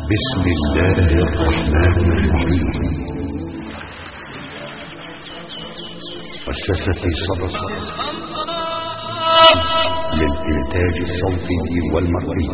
بسم الله الرحمن الرحيم مؤسسة صدى للإنتاج الصوتي والمرئي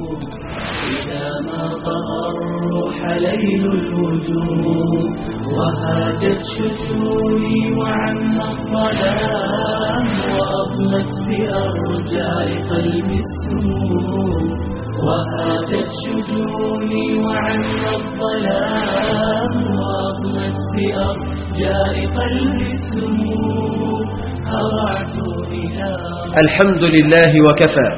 إذا ما طغى الروح ليل الوجود وهاجت شجوني وعنا الظلام وأضلت بأرجاء قلبي السموم وهاجت شجوني وعنا الظلام وأضلت بأرجاء قلبي السموم هرعت إلى الحمد لله وكفى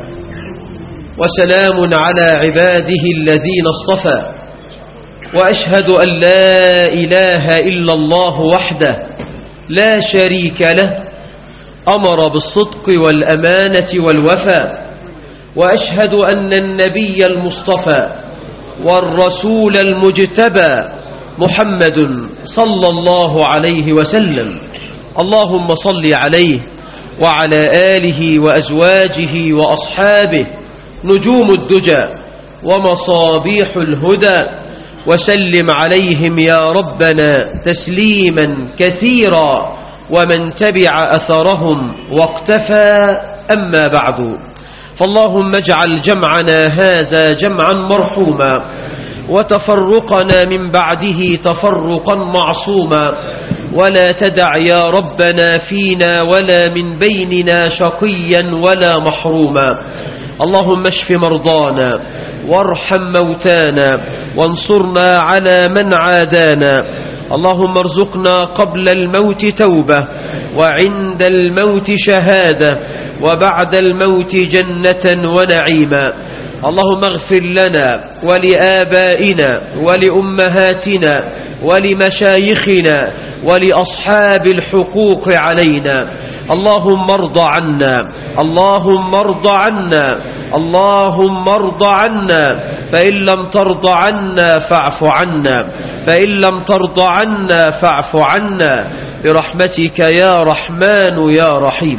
وسلام على عباده الذين اصطفى وأشهد أن لا إله إلا الله وحده لا شريك له أمر بالصدق والأمانة والوفاء وأشهد أن النبي المصطفى والرسول المجتبى محمد صلى الله عليه وسلم اللهم صل عليه وعلى آله وأزواجه وأصحابه نجوم الدجى ومصابيح الهدى وسلم عليهم يا ربنا تسليما كثيرا ومن تبع أثرهم واقتفى أما بعد فاللهم اجعل جمعنا هذا جمعا مرحوما وتفرقنا من بعده تفرقا معصوما ولا تدع يا ربنا فينا ولا من بيننا شقيا ولا محروما اللهم اشف مرضانا وارحم موتانا وانصرنا على من عادانا اللهم ارزقنا قبل الموت توبة وعند الموت شهادة وبعد الموت جنة ونعيما اللهم اغفر لنا ولآبائنا ولأمهاتنا ولمشايخنا ولأصحاب الحقوق علينا اللهم ارض عنا اللهم ارض عنا اللهم ارض عنا فإن لم ترض عنا فاعف عنا فإن لم ترض عنا فاعف عنا برحمتك يا رحمن يا رحيم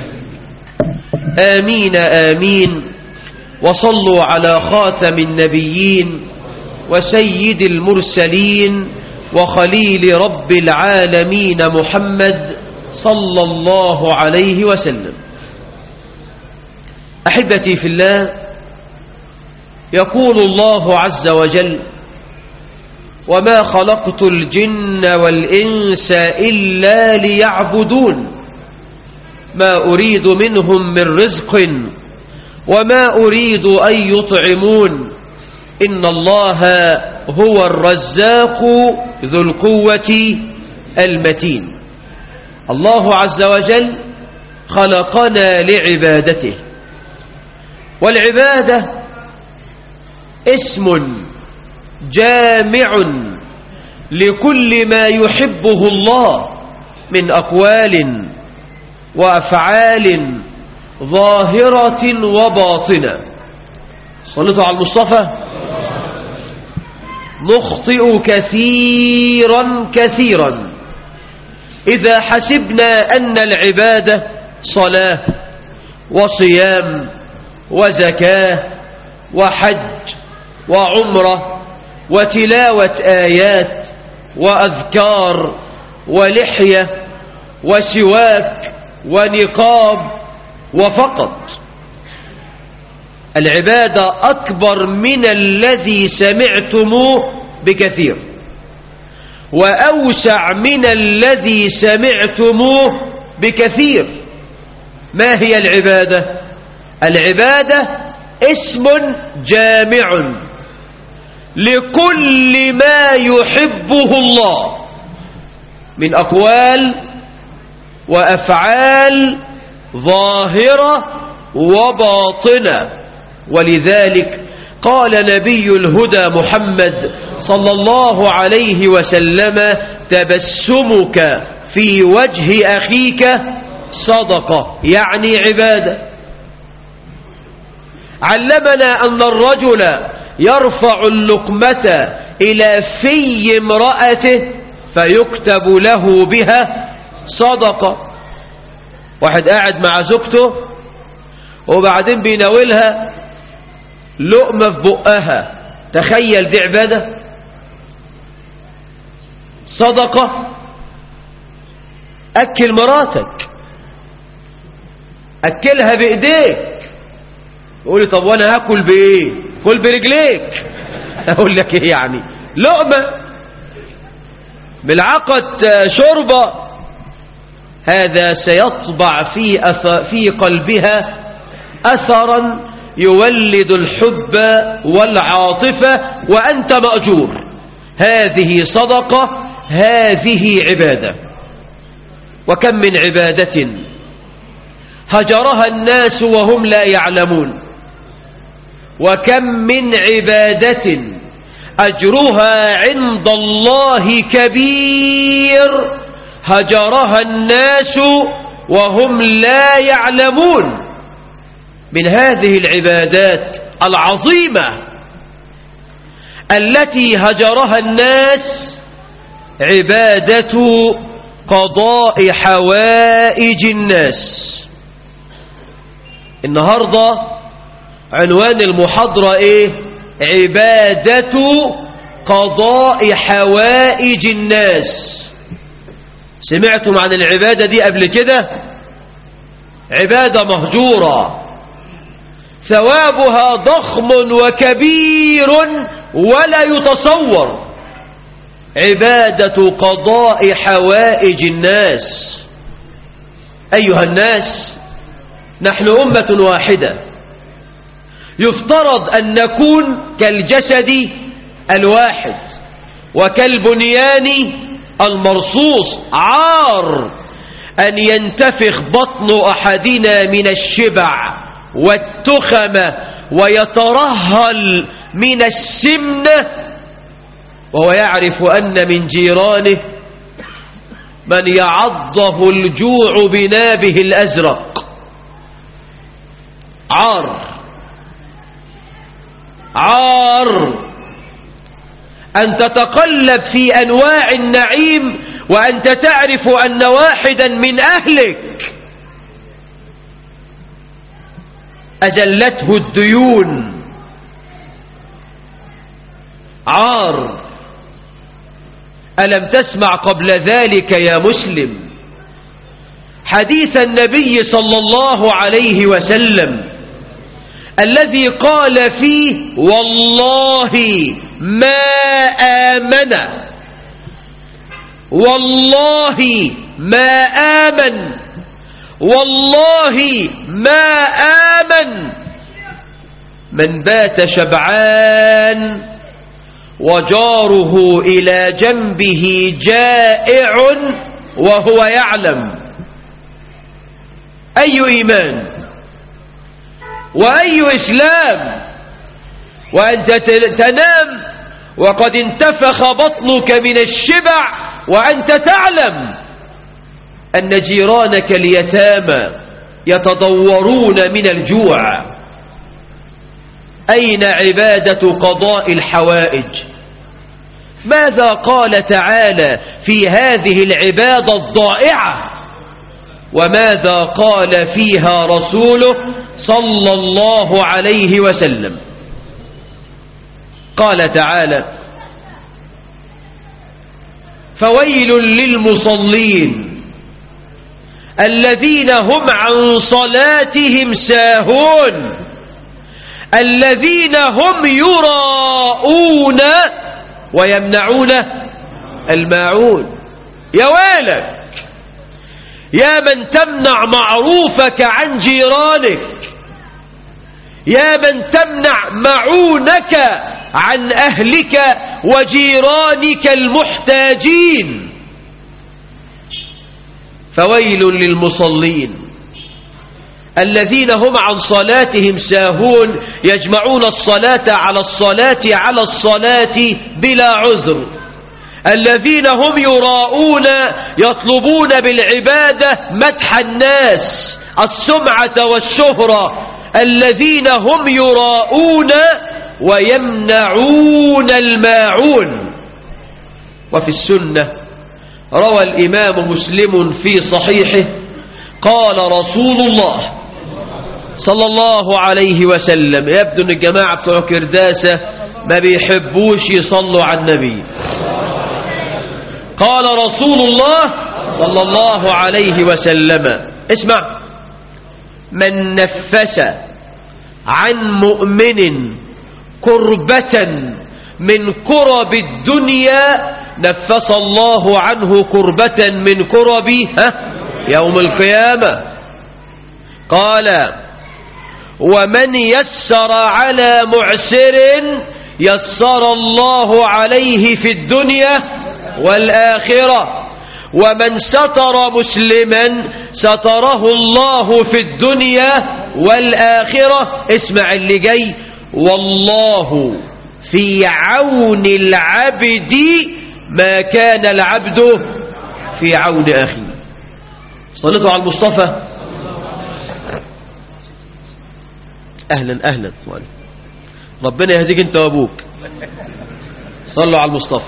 آمين آمين وصلوا على خاتم النبيين وسيد المرسلين وخليل رب العالمين محمد صلى الله عليه وسلم أحبتي في الله يقول الله عز وجل وما خلقت الجن والإنس إلا ليعبدون ما أريد منهم من رزق وما أريد أن يطعمون إن الله هو الرزاق ذو القوة المتين الله عز وجل خلقنا لعبادته والعبادة اسم جامع لكل ما يحبه الله من أقوال وأفعال ظاهرة وباطنة صلتوا على المصطفى نخطئ كثيرا كثيرا إذا حسبنا أن العبادة صلاة وصيام وزكاة وحج وعمرة وتلاوة آيات وأذكار ولحية وسواك ونقاب وفقط العبادة أكبر من الذي سمعتموه بكثير وأوسع من الذي سمعتموه بكثير ما هي العبادة العبادة اسم جامع لكل ما يحبه الله من أقوال وأفعال ظاهرة وباطنة ولذلك قال نبي الهدى محمد صلى الله عليه وسلم تبسمك في وجه أخيك صدقة يعني عبادة علمنا أن الرجل يرفع اللقمة إلى في امرأته فيكتب له بها صدقة واحد قاعد مع زوجته وبعدين بيناولها لقمة في بقها تخيل دي عبادة صدقة أكل مراتك أكلها بإيديك يقول لي طب وأنا هاكل بإيه كل برجليك أقول لك إيه يعني لقمة بالعقد شربة هذا سيطبع في, أث... في قلبها أثرا يولد الحب والعاطفة وأنت مأجور هذه صدقة هذه عبادة وكم من عبادة هجرها الناس وهم لا يعلمون وكم من عبادة أجرها عند الله كبير هجرها الناس وهم لا يعلمون من هذه العبادات العظيمة التي هجرها الناس عبادة قضاء حوائج الناس النهاردة عنوان المحاضرة ايه عبادة قضاء حوائج الناس سمعتم عن العبادة دي قبل كده عبادة مهجورة ثوابها ضخم وكبير ولا يتصور عبادة قضاء حوائج الناس أيها الناس نحن أمة واحدة يفترض أن نكون كالجسد الواحد وكالبنيان المرصوص عار أن ينتفخ بطن أحدنا من الشبع والتخمة ويترهل من السمنة وهو يعرف أن من جيرانه من يعضه الجوع بنابه الأزرق عار عار أن تتقلب في أنواع النعيم وأنت تعرف أن واحدا من أهلك أزلته الديون عار ألم تسمع قبل ذلك يا مسلم حديث النبي صلى الله عليه وسلم الذي قال فيه والله ما آمن والله ما آمن والله ما آمن من بات شبعان وجاره إلى جنبه جائع وهو يعلم أي إيمان وأي إسلام وأنت تنام وقد انتفخ بطنك من الشبع وأنت تعلم أن جيرانك اليتامى يتضورون من الجوع أين عبادة قضاء الحوائج ماذا قال تعالى في هذه العبادة الضائعة وماذا قال فيها رسوله صلى الله عليه وسلم قال تعالى فويل للمصلين الذين هم عن صلاتهم ساهون الذين هم يراءون ويمنعون الماعون يا ويلك يا من تمنع معروفك عن جيرانك يا من تمنع معونك عن أهلك وجيرانك المحتاجين فويل للمصلين الذين هم عن صلاتهم ساهون يجمعون الصلاة على الصلاة على الصلاة بلا عذر الذين هم يراءون يطلبون بالعبادة مدح الناس السمعة والشهرة الذين هم يراءون ويمنعون الماعون وفي السنة روى الإمام مسلم في صحيحه قال رسول الله صلى الله عليه وسلم يبدو أن الجماعة بتوع كرداسة ما بيحبوش يصلوا على النبي قال رسول الله صلى الله عليه وسلم اسمع من نفس عن مؤمن كربة من كرب الدنيا نفس الله عنه كربة من كرب ها يوم القيامة قال ومن يسر على معسر يسر الله عليه في الدنيا والآخرة ومن ستر مسلما ستره الله في الدنيا والآخرة اسمع اللي جاي والله في عون العبد ما كان العبد في عون أخيه صليتوا على المصطفى أهلا أهلا صلي. ربنا يهديك أنت وأبوك صلوا على المصطفى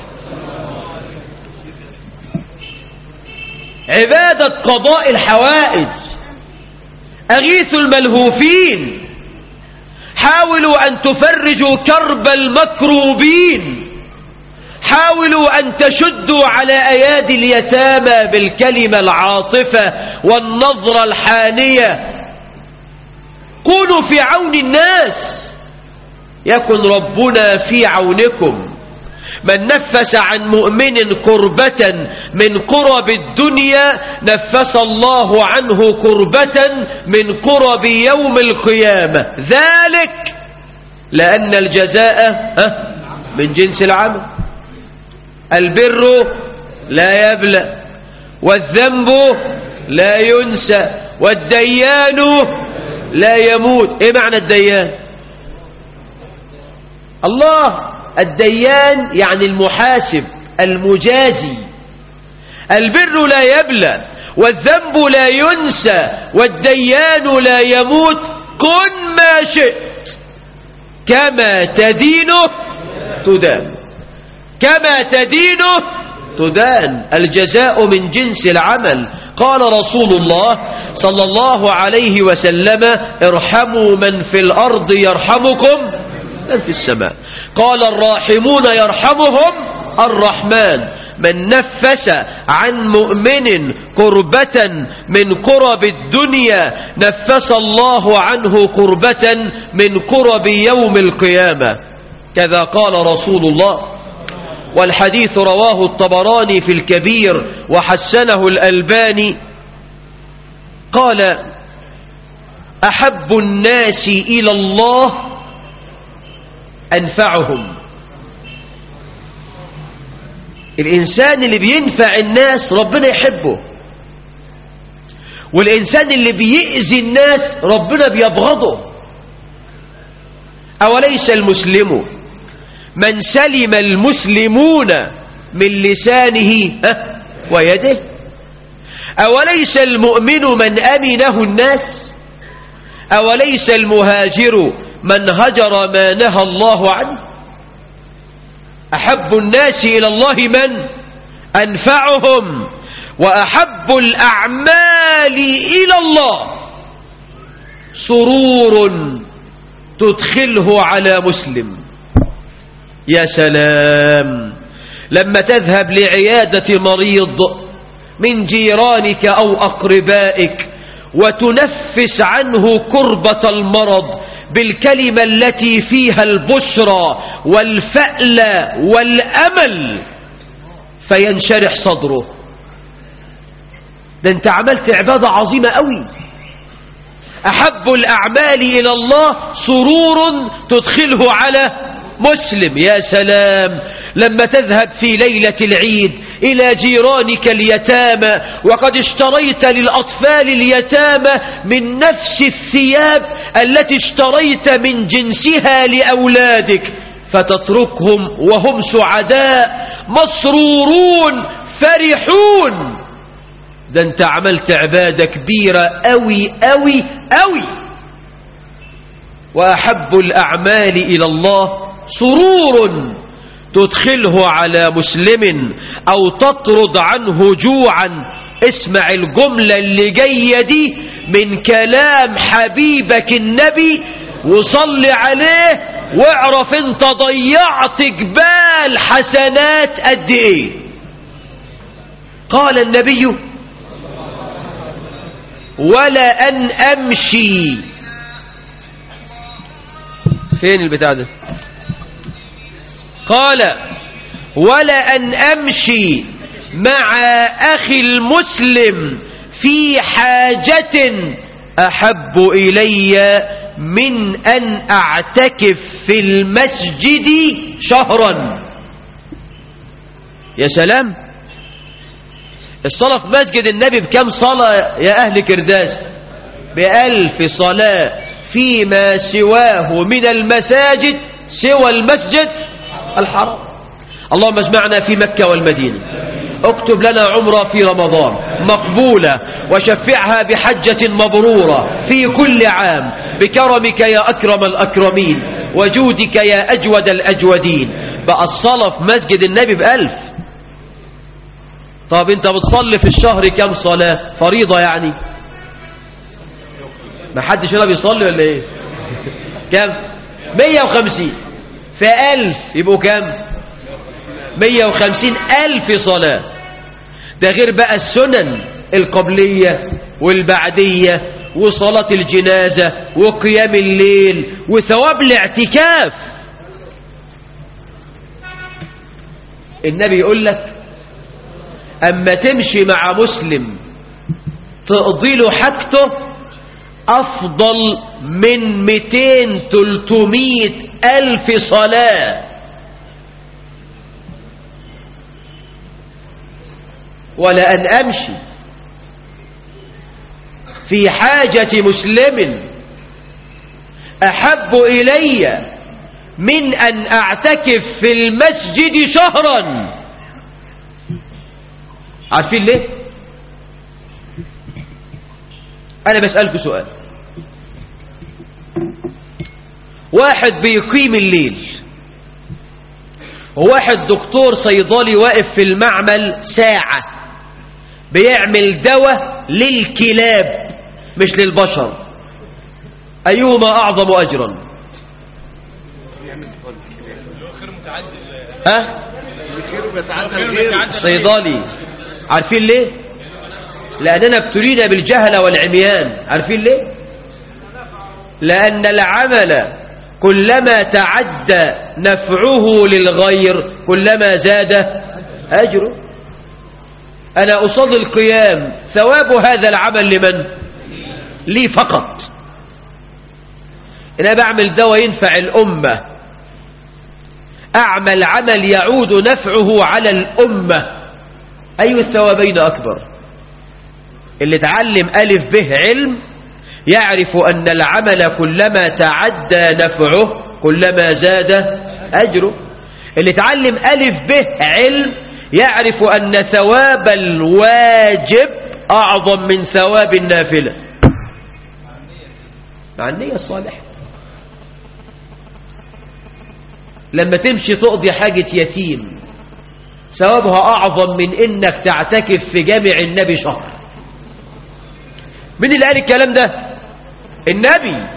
عبادة قضاء الحوائج أغيث الملهوفين حاولوا أن تفرجوا كرب المكروبين حاولوا أن تشدوا على أيادي اليتامى بالكلمة العاطفة والنظرة الحانية كونوا في عون الناس يكن ربنا في عونكم من نفس عن مؤمن كربة من كرب الدنيا نفس الله عنه كربة من كرب يوم القيامة ذلك لأن الجزاء ها، من جنس العمل البر لا يبلى والذنب لا ينسى والديان لا يموت ايه معنى الديان الله الديان يعني المحاسب المجازي البر لا يبلى والذنب لا ينسى والديان لا يموت كن ما شئت كما تدينه تدان كما تدينه تدان الجزاء من جنس العمل قال رسول الله صلى الله عليه وسلم ارحموا من في الأرض يرحمكم من في السماء قال الراحمون يرحمهم الرحمن من نفس عن مؤمن كربة من كرب الدنيا نفس الله عنه كربة من كرب يوم القيامة كذا قال رسول الله والحديث رواه الطبراني في الكبير وحسنه الألباني قال أحب الناس إلى الله أنفعهم الإنسان اللي بينفع الناس ربنا يحبه والإنسان اللي بيأذي الناس ربنا بيبغضه أوليس المسلم من سلم المسلمون من لسانه ها، ويده أوليس المؤمن من أمنه الناس أوليس المهاجر من هجر ما نهى الله عنه أحب الناس إلى الله من أنفعهم وأحب الأعمال إلى الله سرور تدخله على مسلم يا سلام لما تذهب لعيادة مريض من جيرانك أو أقربائك وتنفس عنه كربة المرض بالكلمة التي فيها البشرى والفأل والأمل فينشرح صدره ده انت عملت عبادة عظيمة قوي أحب الأعمال إلى الله سرور تدخله على مسلم يا سلام لما تذهب في ليلة العيد إلى جيرانك اليتامى وقد اشتريت للأطفال اليتامى من نفس الثياب التي اشتريت من جنسها لأولادك فتتركهم وهم سعداء مسرورون فرحون ده انت عملت عبادة كبيرة أوي أوي أوي وأحب الأعمال إلى الله سرور تدخله على مسلم أو تطرد عنه جوعا اسمع الجملة اللي جاية دي من كلام حبيبك النبي وصل عليه واعرف انت ضيعت جبال حسنات قد ايه قال النبي ولا ان امشي فين البتاع ده قال ولا ان امشي مع اخي المسلم في حاجة احب الي من ان اعتكف في المسجد شهرا يا سلام الصلاة في مسجد النبي بكم صلاة يا أهل كرداس بألف صلاة فيما سواه من المساجد سوى المسجد الحرام اللهم اجمعنا في مكة والمدينة اكتب لنا عمرة في رمضان مقبولة وشفعها بحجة مبرورة في كل عام بكرمك يا أكرم الأكرمين وجودك يا أجود الأجودين بقى الصلاة في مسجد النبي بألف طب انت بتصلي في الشهر كم صلاة فريضة يعني ما حدش هنا بيصلي ولا ايه كم 150 في ألف يبقوا كم 150 ألف صلاة ده غير بقى السنن القبلية والبعدية وصلاة الجنازة وقيام الليل وثواب الاعتكاف النبي يقول لك أما تمشي مع مسلم تقضي له حاجته أفضل من 200 300 ألف صلاة ولا أن أمشي في حاجة مسلم أحب إلي من أن أعتكف في المسجد شهرا عارفين ليه أنا بسألكم سؤال واحد بيقيم الليل وواحد دكتور صيدلي واقف في المعمل ساعة بيعمل دواء للكلاب مش للبشر أيهما أعظم أجرا ها صيدلي عارفين ليه لأننا ابتلينا بالجهل والعميان عارفين ليه لأن العمل كلما تعدى نفعه للغير كلما زاد أجره أنا أصلي القيام ثواب هذا العمل لمن لي فقط أنا بعمل دواء ينفع الأمة أعمل عمل يعود نفعه على الأمة أي الثوابين أكبر اللي تعلم ألف به علم يعرف أن العمل كلما تعدى نفعه كلما زاد أجره اللي تعلم ألف به علم يعرف أن ثواب الواجب أعظم من ثواب النافلة مع النية الصالحة لما تمشي تقضي حاجة يتيم ثوابها أعظم من إنك تعتكف في جامع النبي شهر من اللي قال الكلام ده النبي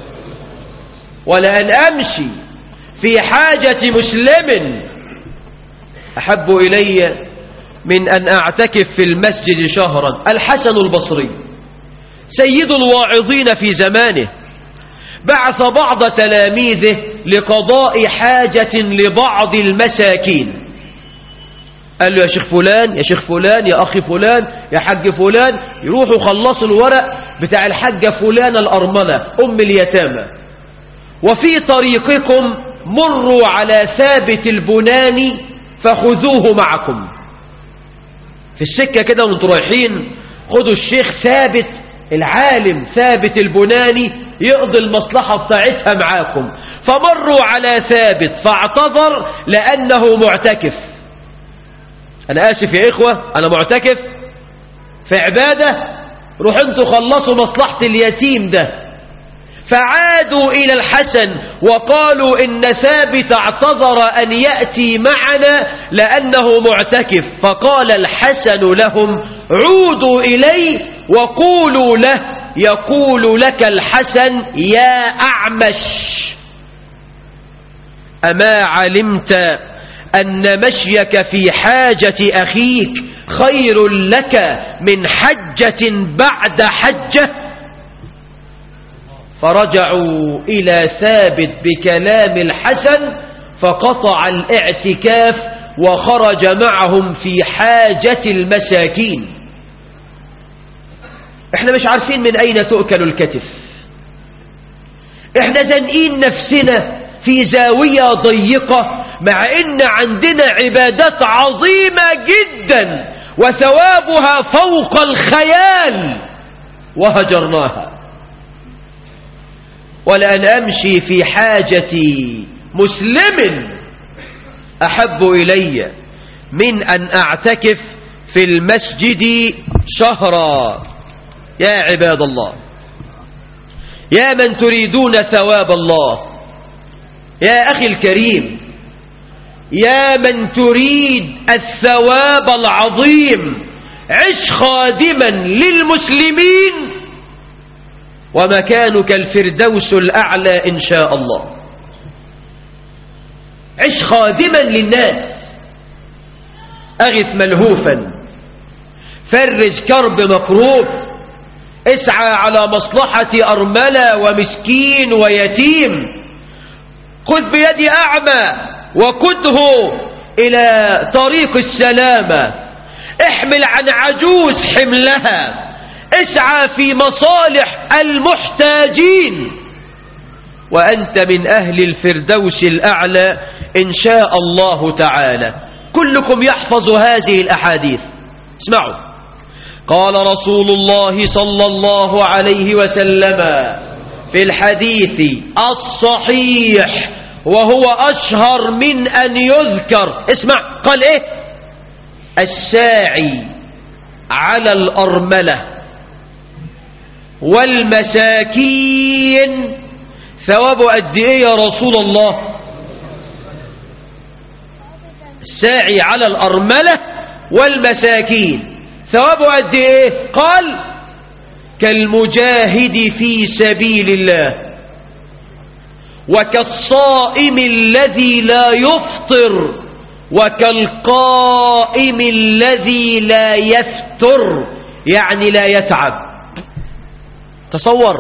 ولأن أمشي في حاجة مسلم أحب إلي من أن أعتكف في المسجد شهرا الحسن البصري سيد الواعظين في زمانه بعث بعض تلاميذه لقضاء حاجة لبعض المساكين قال له يا شيخ فلان يا شيخ فلان يا أخي فلان يا حج فلان يروحوا خلصوا الورق بتاع الحجة فلان الأرملة أم اليتامى وفي طريقكم مروا على ثابت البناني فخذوه معكم في السكة كده وانتوا رايحين خدوا الشيخ ثابت العالم ثابت البناني يقضي المصلحة بتاعتها معاكم فمروا على ثابت فاعتذر لأنه معتكف أنا آسف يا إخوة أنا معتكف في عبادة روح انتوا خلصوا مصلحة اليتيم ده فعادوا إلى الحسن وقالوا إن ثابت اعتذر أن يأتي معنا لأنه معتكف فقال الحسن لهم عودوا إليه وقولوا له يقول لك الحسن يا أعمش أما علمت أن مشيك في حاجة أخيك خير لك من حجة بعد حجة فرجعوا إلى ثابت بكلام الحسن فقطع الاعتكاف وخرج معهم في حاجة المساكين احنا مش عارفين من أين تؤكل الكتف احنا زنقين نفسنا في زاوية ضيقة مع ان عندنا عبادات عظيمة جدا وثوابها فوق الخيال وهجرناها ولأن أمشي في حاجة مسلم أحب إلي من أن أعتكف في المسجد شهرا يا عباد الله يا من تريدون ثواب الله يا أخي الكريم يا من تريد الثواب العظيم عش خادما للمسلمين ومكانك الفردوس الأعلى إن شاء الله عش خادما للناس أغث ملهوفا فرج كرب مكروب اسعى على مصلحة أرملة ومسكين ويتيم خذ بيد أعمى وقده إلى طريق السلامة احمل عن عجوز حملها اسعى في مصالح المحتاجين وأنت من أهل الفردوس الأعلى إن شاء الله تعالى كلكم يحفظ هذه الأحاديث اسمعوا قال رسول الله صلى الله عليه وسلم في الحديث الصحيح وهو أشهر من أن يذكر اسمع قال إيه الساعي على الأرملة والمساكين ثوابه قد إيه يا رسول الله الساعي على الأرملة والمساكين ثوابه قد إيه قال كالمجاهد في سبيل الله وكالصائم الذي لا يفطر وكالقائم الذي لا يفتر يعني لا يتعب تصور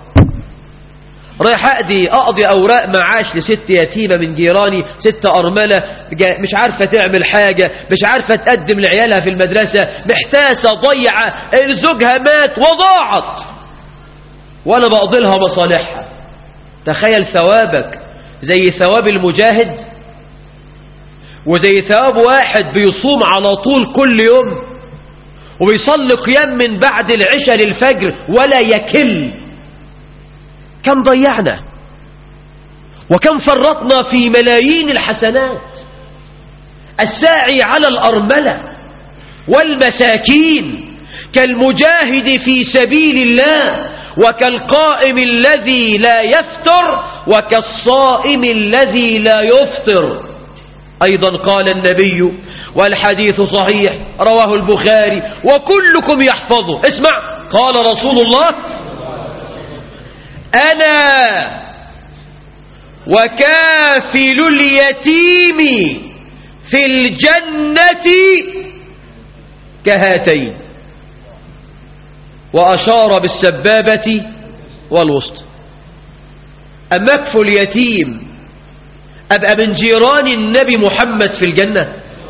رايح أقضي, أقضي أوراق معاش لست يتيمة من جيراني ست أرملة مش عارفة تعمل حاجة مش عارفة تقدم لعيالها في المدرسة محتاسة ضيعة زوجها مات وضاعت وأنا بقضي لها مصالحها تخيل ثوابك زي ثواب المجاهد وزي ثواب واحد بيصوم على طول كل يوم وبيصلي قيام من بعد العشاء للفجر ولا يكل كم ضيعنا وكم فرطنا في ملايين الحسنات الساعي على الأرملة والمساكين كالمجاهد في سبيل الله وكالقائم الذي لا يفتر وكالصائم الذي لا يفطر أيضا قال النبي والحديث صحيح رواه البخاري وكلكم يحفظه اسمع قال رسول الله أنا وكافل اليتيم في الجنة كهاتين وأشار بالسبابة والوسط أما أكفل يتيم أبقى من جيران النبي محمد في الجنة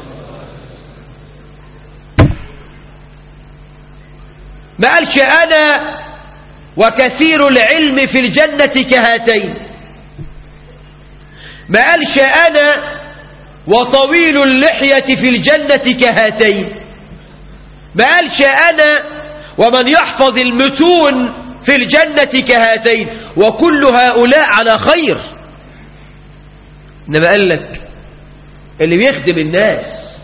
ما قالش أنا وكثير العلم في الجنة كهاتين ما قالش أنا وطويل اللحية في الجنة كهاتين ما قالش أنا ومن يحفظ المتون في الجنة كهاتين وكل هؤلاء على خير إنما قال لك اللي بيخدم الناس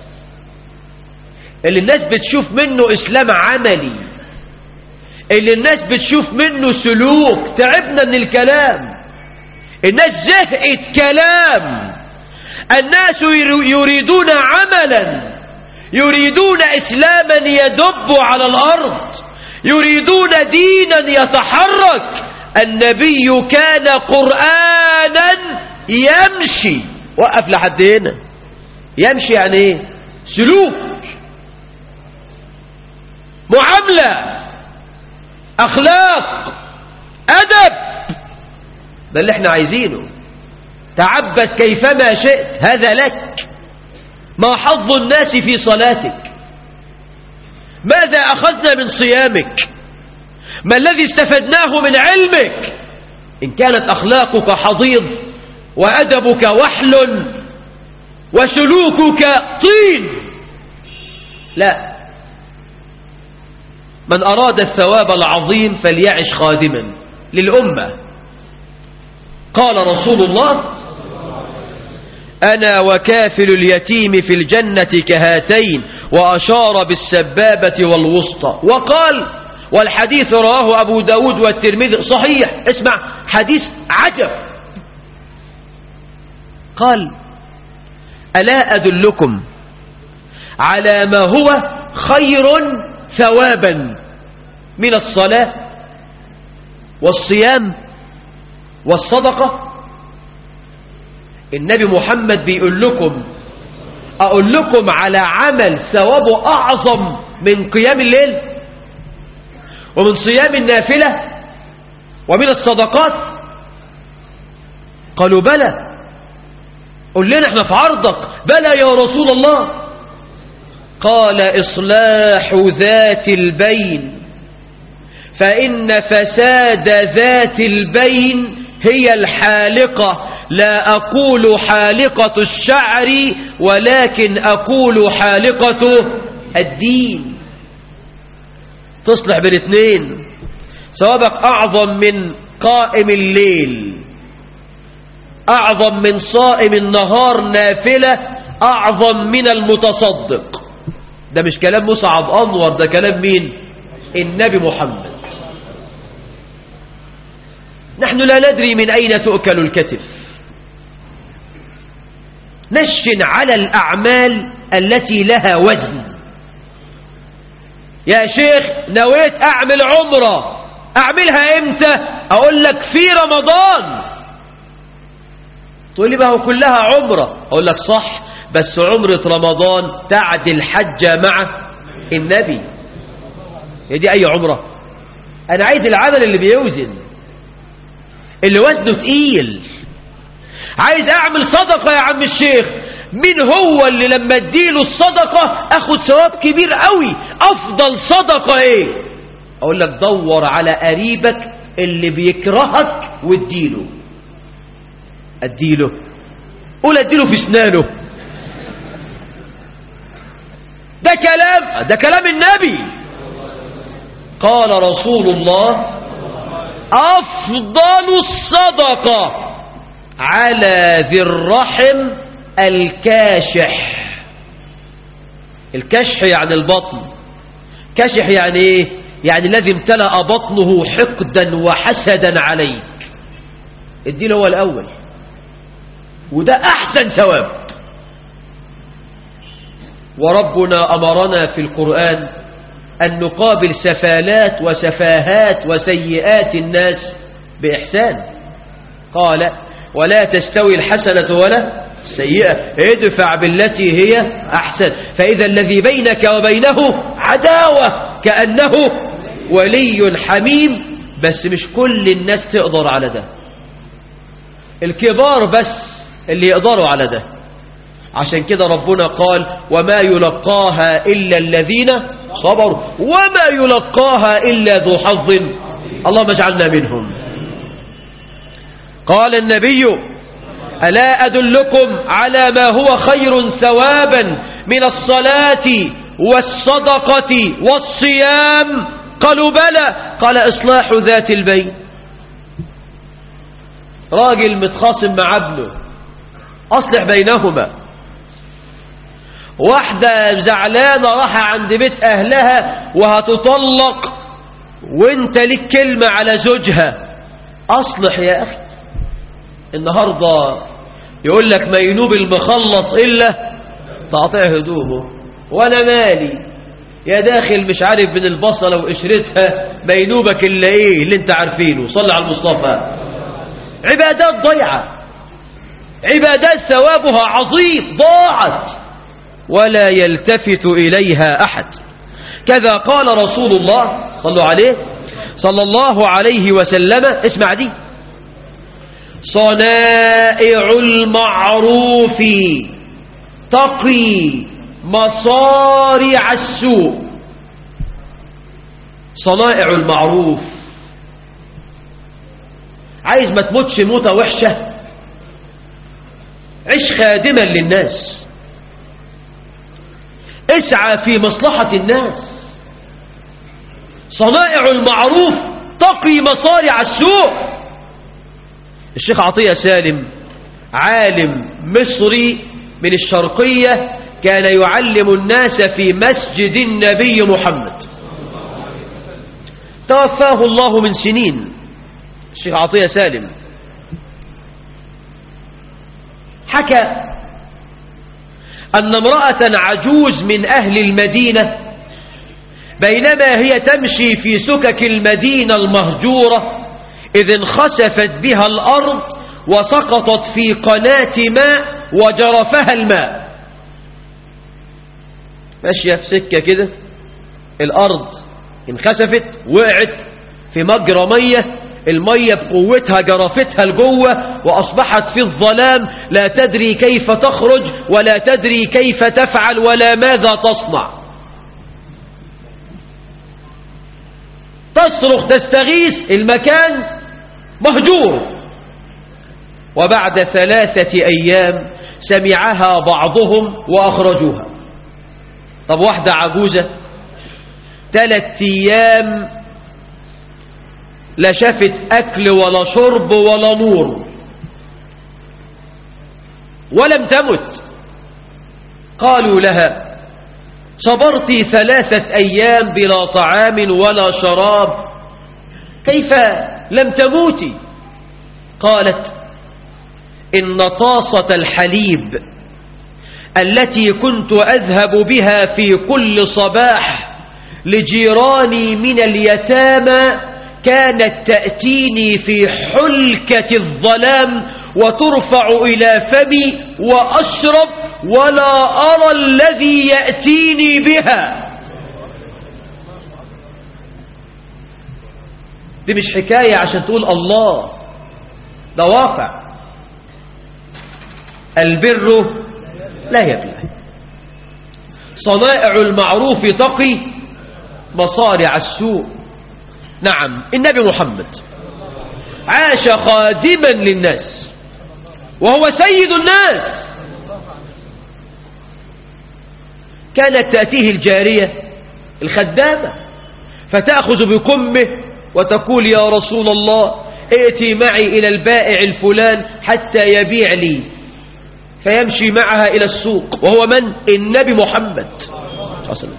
اللي الناس بتشوف منه إسلام عملي اللي الناس بتشوف منه سلوك تعبنا من الكلام الناس زهقت كلام الناس يريدون عملا يريدون إسلاما يدب على الأرض يريدون دينا يتحرك النبي كان قرآنا يمشي وقف لحد هنا يمشي يعني ايه سلوك معاملة أخلاق أدب ده اللي احنا عايزينه تعبد كيفما شئت هذا لك ما حظ الناس في صلاتك ماذا أخذنا من صيامك ما الذي استفدناه من علمك إن كانت أخلاقك حضيض وأدبك وحل وسلوكك طين لا من أراد الثواب العظيم فليعش خادما للأمة قال رسول الله أنا وكافل اليتيم في الجنة كهاتين وأشار بالسبابة والوسطى وقال والحديث رواه أبو داود والترمذي صحيح اسمع حديث عجب قال ألا أدلكم على ما هو خير ثوابا من الصلاة والصيام والصدقة النبي محمد بيقول لكم أقول لكم على عمل ثوابه أعظم من قيام الليل ومن صيام النافلة ومن الصدقات قالوا بلى قل لنا احنا في عرضك بلى يا رسول الله قال إصلاح ذات البين فإن فساد ذات البين هي الحالقة لا أقول حالقة الشعر ولكن أقول حالقة الدين تصلح بالاثنين ثوابك أعظم من قائم الليل أعظم من صائم النهار نافلة أعظم من المتصدق ده مش كلام مصعب أنور ده كلام مين النبي محمد نحن لا ندري من أين تؤكل الكتف نشن على الأعمال التي لها وزن يا شيخ نويت أعمل عمرة أعملها إمتى أقول لك في رمضان تقول لي ما هو كلها عمرة أقول لك صح بس عمرة رمضان تعدل حجة مع النبي هي دي أي عمرة أنا عايز العمل اللي بيوزن اللي وزنه تقيل عايز أعمل صدقة يا عم الشيخ مين هو اللي لما اديله الصدقة أخد ثواب كبير قوي أفضل صدقة إيه أقول لك دور على قريبك اللي بيكرهك واديله اديله قول اديله في اسنانه ده كلام ده كلام النبي قال رسول الله افضل الصدقه على ذي الرحم الكاشح الكشح يعني البطن كشح يعني ايه يعني الذي امتلأ بطنه حقدا وحسدا عليك اديله هو الاول وده أحسن ثواب وربنا أمرنا في القرآن أن نقابل سفالات وسفاهات وسيئات الناس بإحسان قال ولا تستوي الحسنة ولا السيئة ادفع بالتي هي أحسن فإذا الذي بينك وبينه عداوة كأنه ولي حميم بس مش كل الناس تقدر على ده الكبار بس اللي يقدروا على ده عشان كده ربنا قال وما يلقاها إلا الذين صبروا وما يلقاها إلا ذو حظ اللهم اجعلنا منهم قال النبي ألا أدلكم على ما هو خير ثوابا من الصلاة والصدقة والصيام قالوا بلى قال إصلاح ذات البين راجل متخاصم مع ابنه أصلح بينهما واحدة زعلانة راح عند بيت أهلها وهتطلق وانت لك كلمة على زوجها أصلح يا أخي النهاردة يقول لك ما ينوب المخلص إلا تقطع هدومه وأنا مالي يا داخل مش عارف من البصلة وقشرتها ما ينوبك إلا إيه اللي انت عارفينه صلي على المصطفى عبادات ضيعة عبادات ثوابها عظيم ضاعت ولا يلتفت إليها أحد كذا قال رسول الله صلوا عليه صلى الله عليه وسلم اسمع دي صنائع المعروف تقي مصارع السوء صنائع المعروف عايز ما تموتش موتة وحشة عش خادما للناس اسعى في مصلحة الناس صنائع المعروف تقي مصارع السوء الشيخ عطية سالم عالم مصري من الشرقية كان يعلم الناس في مسجد النبي محمد توفاه الله من سنين الشيخ عطية سالم حكى أن امرأة عجوز من أهل المدينة بينما هي تمشي في سكك المدينة المهجورة إذ انخسفت بها الأرض وسقطت في قناة ماء وجرفها الماء ماشية في سكة كده الأرض انخسفت وقعت في مجرى مية المية بقوتها جرفتها لجوه وأصبحت في الظلام لا تدري كيف تخرج ولا تدري كيف تفعل ولا ماذا تصنع تصرخ تستغيث المكان مهجور وبعد ثلاثة أيام سمعها بعضهم وأخرجوها طب واحدة عجوزة ثلاثة أيام لا شافت أكل ولا شرب ولا نور ولم تمت قالوا لها صبرت ثلاثة أيام بلا طعام ولا شراب كيف لم تموتي قالت إن طاسة الحليب التي كنت أذهب بها في كل صباح لجيراني من اليتامى كانت تأتيني في حلكة الظلام وترفع إلى فمي وأشرب ولا أرى الذي يأتيني بها دي مش حكاية عشان تقول الله ده واقع البر لا يبلى صنائع المعروف تقي مصارع السوء نعم النبي محمد عاش خادما للناس وهو سيد الناس كانت تأتيه الجارية الخدامة فتأخذ بكمه وتقول يا رسول الله ائتي معي إلى البائع الفلان حتى يبيع لي فيمشي معها إلى السوق وهو من؟ النبي محمد صلى الله عليه وسلم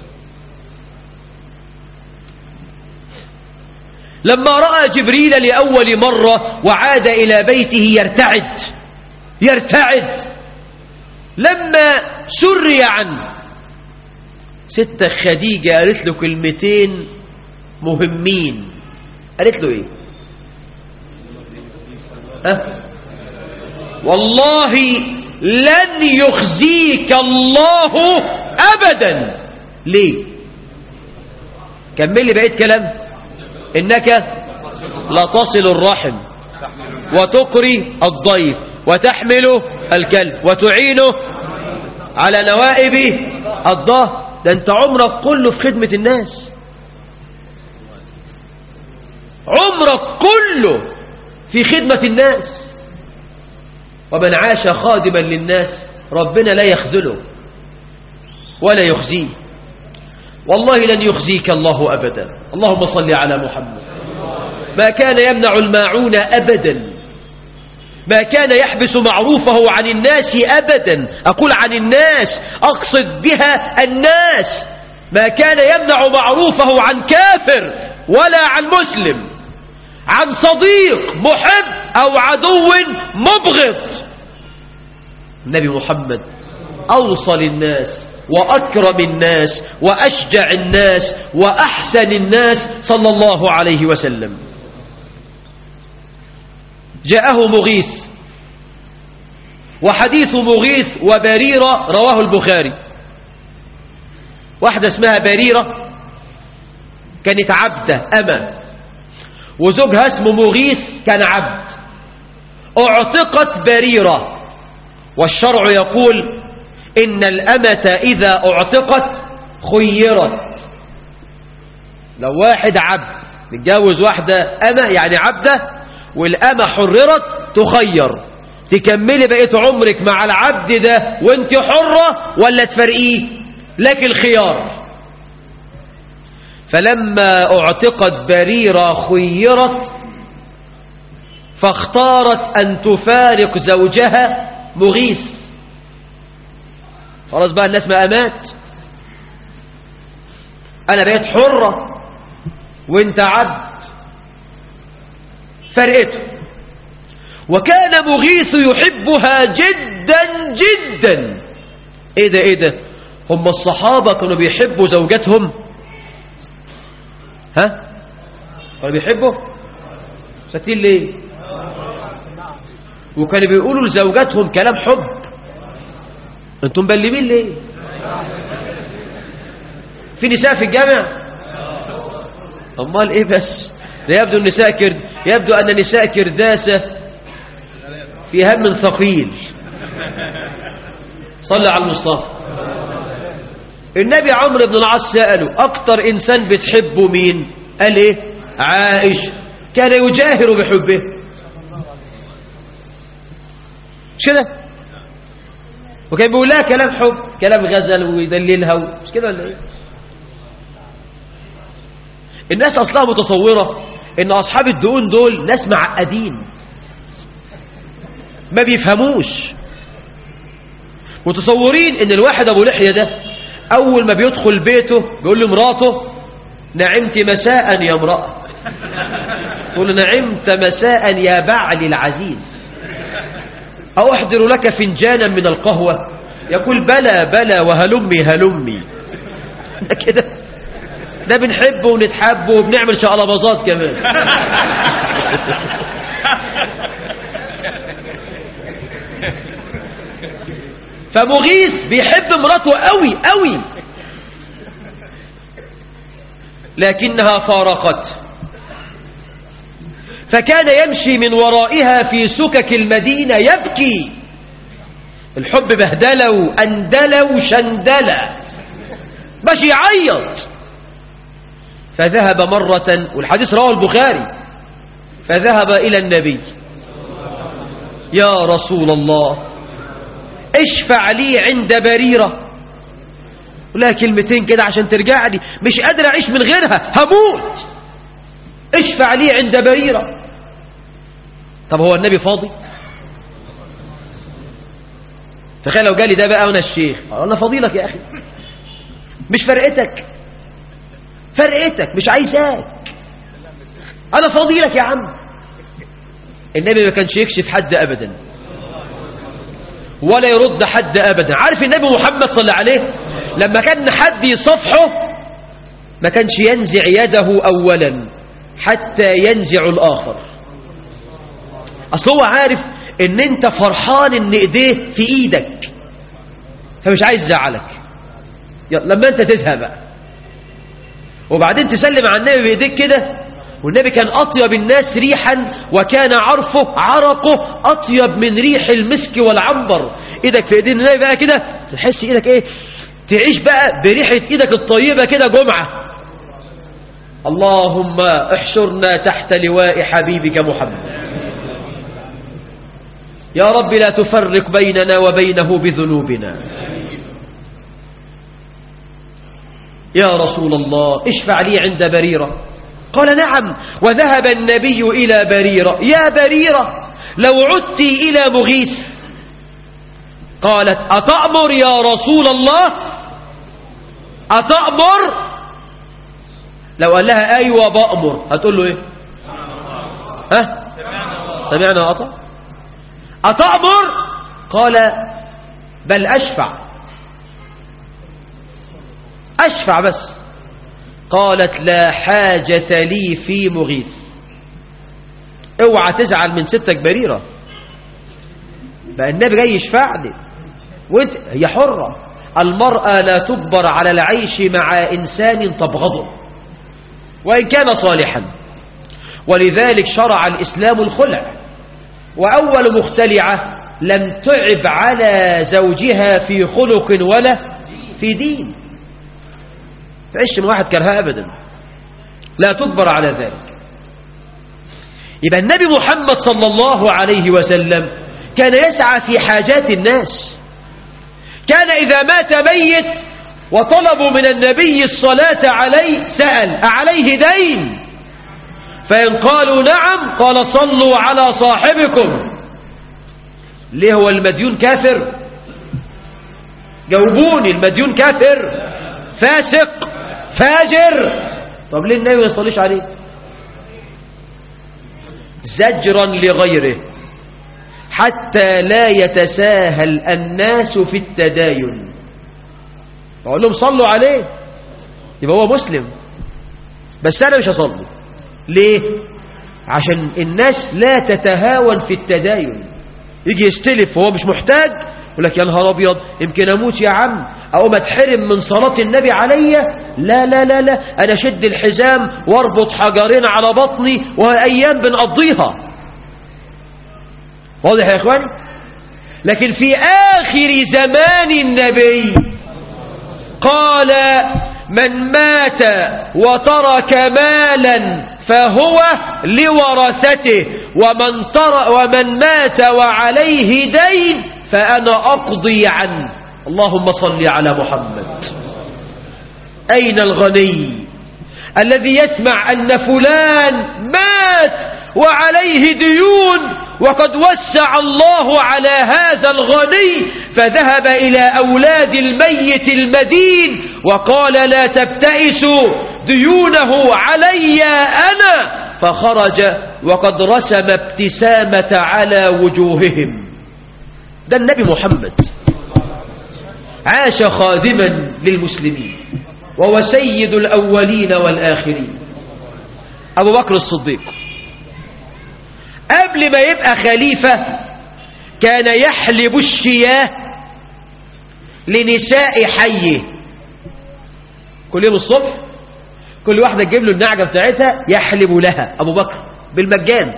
لما رأى جبريل لأول مرة وعاد إلى بيته يرتعد يرتعد لما سري عنه ستة خديجة قالت له كلمتين مهمين قالت له ايه ها والله لن يخزيك الله أبدا ليه كمل لي بقية كلام إنك لا تصل الرحم وتقري الضيف وتحمل الكلب وتعينه على نوائب الظهر ده انت عمرك كله في خدمة الناس عمرك كله في خدمة الناس ومن عاش خادما للناس ربنا لا يخذله ولا يخزيه والله لن يخزيك الله أبدا اللهم صل على محمد ما كان يمنع الماعون أبدا ما كان يحبس معروفه عن الناس أبدا أقول عن الناس أقصد بها الناس ما كان يمنع معروفه عن كافر ولا عن مسلم عن صديق محب أو عدو مبغض النبي محمد أوصل الناس وأكرم الناس وأشجع الناس وأحسن الناس صلى الله عليه وسلم جاءه مغيث وحديث مغيث وبريرة رواه البخاري واحدة اسمها بريرة كانت عبدة أمة وزوجها اسمه مغيث كان عبد اعتقت بريرة والشرع يقول إن الأمة إذا اعتقت خيرت لو واحد عبد متجوز واحدة أمة يعني عبدة والأمة حررت تخير تكملي بقية عمرك مع العبد ده وانت حرة ولا تفرقيه لك الخيار فلما اعتقت بريرة خيرت فاختارت أن تفارق زوجها مغيث خلاص بقى الناس ما أمات أنا بقيت حرة وانت عبد فرقته وكان مغيث يحبها جدا جدا ايه ده ايه ده هم الصحابة كانوا بيحبوا زوجاتهم ها كانوا بيحبوا ساكتين ليه وكانوا بيقولوا لزوجاتهم كلام حب انتم مبلمين ليه في نساء في الجامع امال ايه بس ده يبدو النساء كرد يبدو ان نساء كرداسه في هم ثقيل صلى على المصطفى النبي عمرو بن العاص سأله أكتر إنسان بتحبه مين قال إيه عائشة كان يجاهر بحبه مش كده وكان بيقول لها كلام حب كلام غزل ويدللها و... مش كده ولا ايه الناس اصلها متصوره ان اصحاب الدقون دول ناس معقدين ما بيفهموش متصورين ان الواحد ابو لحيه ده اول ما بيدخل بيته بيقول لمراته نعمت مساء يا امراه تقول نعمت مساء يا بعلي العزيز أو أحضر لك فنجانا من القهوة يقول بلى بلى وهلمي هلمي كده ده بنحبه ونتحبه وبنعمل شقلباظات كمان فمغيث بيحب مراته قوي قوي لكنها فارقته فكان يمشي من ورائها في سكك المدينة يبكي الحب بهدلة وأندلة وشندلة ماشي يعيط فذهب مرة والحديث رواه البخاري فذهب إلى النبي يا رسول الله اشفع لي عند بريرة ولا كلمتين كده عشان ترجع لي مش قادر أعيش من غيرها هموت اشفع لي عند بريرة طب هو النبي فاضي تخيل لو جالي ده بقى وانا الشيخ انا فضيلك يا اخي مش فرقتك فرقتك مش عايزاك انا فضيلك يا عم النبي ما كانش يكشف حد ابدا ولا يرد حد ابدا عارف النبي محمد صلى الله عليه لما كان حد يصفحه ما كانش ينزع يده اولا حتى ينزع الآخر أصل هو عارف ان انت فرحان ان ايديه في ايدك فمش عايز يزعلك لما انت تزهق بقى وبعدين تسلم على النبي بايديك كده والنبي كان اطيب الناس ريحا وكان عرفه عرقه اطيب من ريح المسك والعنبر ايدك في ايدين النبي بقى كده تحس ايدك ايه تعيش بقى بريحة ايدك الطيبة كده جمعة اللهم احشرنا تحت لواء حبيبك محمد يا رب لا تفرق بيننا وبينه بذنوبنا يا رسول الله اشفع لي عند بريرة قال نعم وذهب النبي إلى بريرة يا بريرة لو عدت إلى مغيث قالت أتأمر يا رسول الله أتأمر لو قال لها أيوة بأمر هتقول له إيه ها سمعنا وأطع أتأمر قال بل أشفع أشفع بس قالت لا حاجة لي في مغيث اوعى تزعل من ستك بريرة بقى النبي جاي يشفع لي وانت هي حرة المرأة لا تجبر على العيش مع إنسان تبغضه وإن كان صالحا ولذلك شرع الإسلام الخلع وأول مختلعة لم تعب على زوجها في خلق ولا في دين تعيش من واحد كرهها أبدا لا تجبر على ذلك يبقى النبي محمد صلى الله عليه وسلم كان يسعى في حاجات الناس كان إذا مات ميت وطلبوا من النبي الصلاة عليه سأل أعليه دين فإن قالوا نعم قال صلوا على صاحبكم ليه هو المديون كافر جاوبوني المديون كافر فاسق فاجر طب ليه النبي ما يصليش عليه زجرا لغيره حتى لا يتساهل الناس في التداين بقول لهم صلوا عليه يبقى هو مسلم بس انا مش هصلي ليه عشان الناس لا تتهاون في التداين يجي يستلف وهو مش محتاج يقول لك يا نهار ابيض يمكن اموت يا عم او ما اتحرم من صلاه النبي عليا لا لا لا لا انا شد الحزام واربط حجرين على بطني وايام بنقضيها واضح يا اخواني لكن في اخر زمان النبي قال من مات وترك مالا فهو لورثته ومن, تر ومن مات وعليه دين فأنا أقضي عنه اللهم صل على محمد أين الغني الذي يسمع أن فلان مات وعليه ديون وقد وسع الله على هذا الغني فذهب إلى أولاد الميت المدين وقال لا تبتئسوا ديونه علي أنا فخرج وقد رسم ابتسامة على وجوههم ده النبي محمد عاش خادما للمسلمين وهو سيد الأولين والآخرين أبو بكر الصديق قبل ما يبقى خليفة كان يحلب الشياه لنساء حيه كل يوم الصبح كل واحدة تجيب له النعجة بتاعتها يحلب لها أبو بكر بالمجان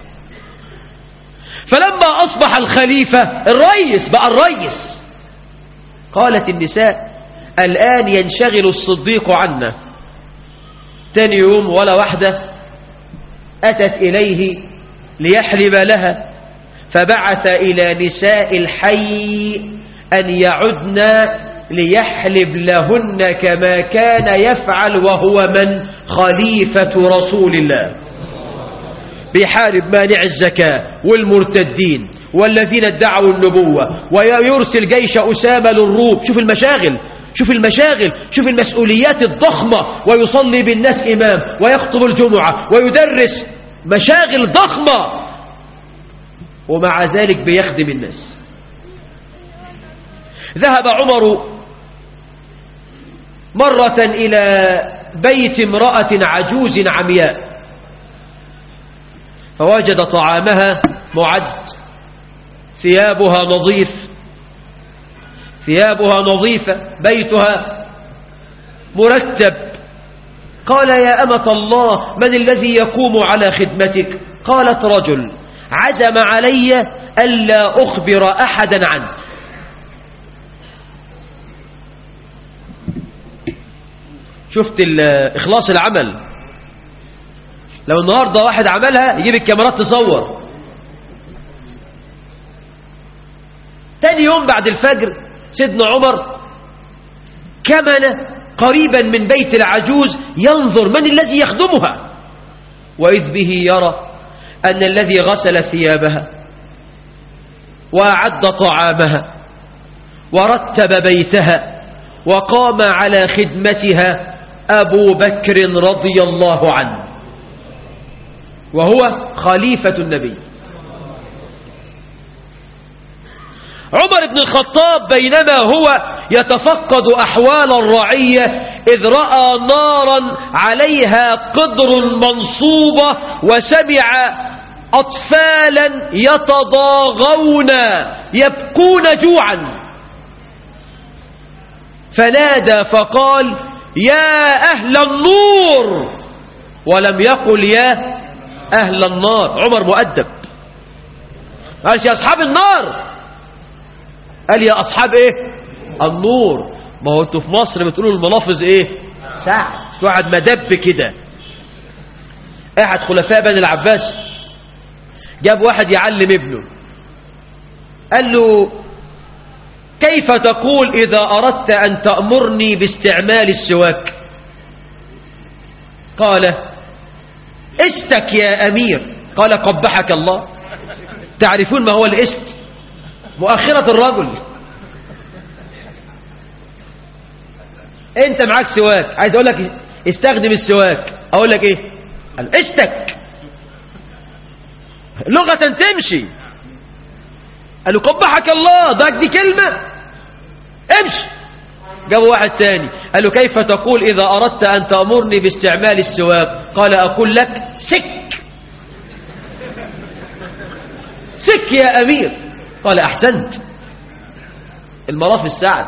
فلما أصبح الخليفة الرئيس بقى الرئيس قالت النساء الآن ينشغل الصديق عنا تاني يوم ولا واحدة أتت إليه ليحلب لها فبعث إلى نساء الحي أن يعدن ليحلب لهن كما كان يفعل وهو من خليفة رسول الله بيحارب مانع الزكاة والمرتدين والذين ادعوا النبوة ويرسل جيش أسامة للروب شوف المشاغل شوف المشاغل شوف المسؤوليات الضخمة ويصلي بالناس إمام ويخطب الجمعة ويدرس مشاغل ضخمة ومع ذلك بيخدم الناس ذهب عمر مرة إلى بيت امرأة عجوز عمياء فوجد طعامها معد ثيابها نظيف ثيابها نظيفة بيتها مرتب قال يا أمة الله من الذي يقوم على خدمتك قالت رجل عزم علي ألا أخبر أحدا عنه شفت إخلاص العمل لو النهاردة واحد عملها يجيب الكاميرات تصور تاني يوم بعد الفجر سيدنا عمر كمن قريبا من بيت العجوز ينظر من الذي يخدمها وإذ به يرى أن الذي غسل ثيابها وأعد طعامها ورتب بيتها وقام على خدمتها أبو بكر رضي الله عنه وهو خليفة النبي عمر بن الخطاب بينما هو يتفقد أحوال الرعية إذ رأى نارا عليها قدر منصوبة وسمع أطفالا يتضاغون يبكون جوعا فنادى فقال يا أهل النور ولم يقل يا أهل النار عمر مؤدب قال يا أصحاب النار قال يا أصحاب إيه النور ما هو انتوا في مصر بتقولوا الملافظ إيه سعد في واحد مدب كده أحد خلفاء بني العباس جاب واحد يعلم ابنه قال له كيف تقول إذا أردت أن تأمرني باستعمال السواك قال استك يا أمير قال قبحك الله تعرفون ما هو الاست مؤخرة الرجل انت معاك سواك عايز اقول لك استخدم السواك اقول لك ايه قال استك لغة تمشي قال له قبحك الله ده دي كلمة امشي جابوا واحد تاني قال له كيف تقول إذا أردت أن تأمرني باستعمال السواك قال أقول لك سك سك يا أمير قال أحسنت المرافق السعد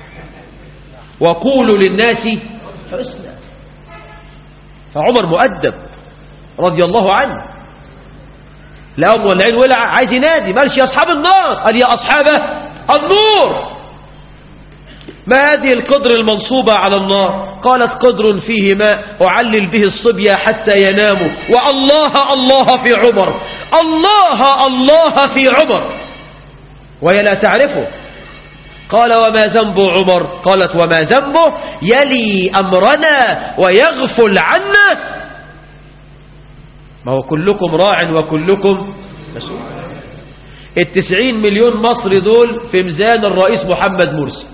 وقولوا للناس حسنا فعمر مؤدب رضي الله عنه لا أم والعين ولع عايز ينادي مالش يا أصحاب النار قال يا أصحاب النور ما هذه القدر المنصوبة على النار قالت قدر فيه ماء أعلل به الصبية حتى يناموا والله الله في عمر الله الله في عمر وهي لا تعرفه قال وما ذنب عمر قالت وما ذنبه يلي أمرنا ويغفل عنا ما هو كلكم راع وكلكم مسؤول التسعين مليون مصري دول في ميزان الرئيس محمد مرسي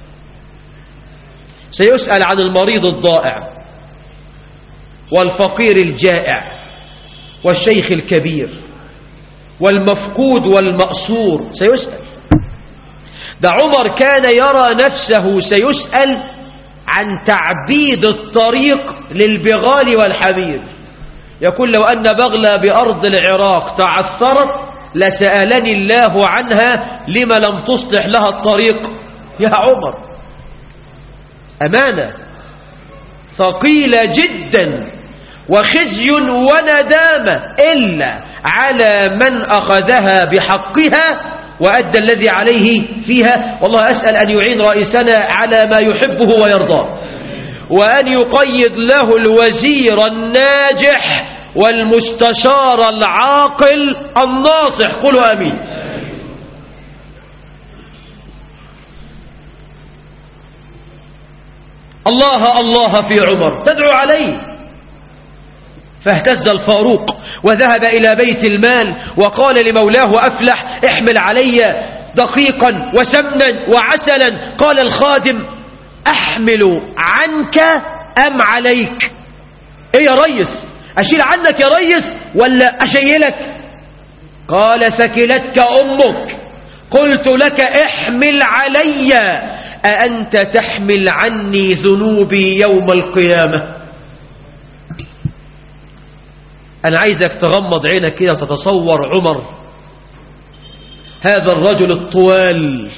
سيسأل عن المريض الضائع والفقير الجائع والشيخ الكبير والمفقود والمأسور سيسأل ده عمر كان يرى نفسه سيسأل عن تعبيد الطريق للبغال والحمير يقول لو أن بغلة بأرض العراق تعثرت لسألني الله عنها لما لم تصلح لها الطريق يا عمر أمانة ثقيلة جدا وخزي وندامة إلا على من أخذها بحقها وأدى الذي عليه فيها والله أسأل أن يعين رئيسنا على ما يحبه ويرضاه وأن يقيد له الوزير الناجح والمستشار العاقل الناصح قلوا أمين الله الله في عمر تدعو عليه فاهتز الفاروق وذهب إلى بيت المال وقال لمولاه أفلح احمل علي دقيقا وسمنا وعسلا قال الخادم أحمل عنك أم عليك ايه يا ريس أشيل عنك يا ريس ولا أشيلك قال ثكلتك أمك قلت لك احمل علي أأنت تحمل عني ذنوبي يوم القيامة أنا عايزك تغمض عينك كده وتتصور عمر هذا الرجل الطوال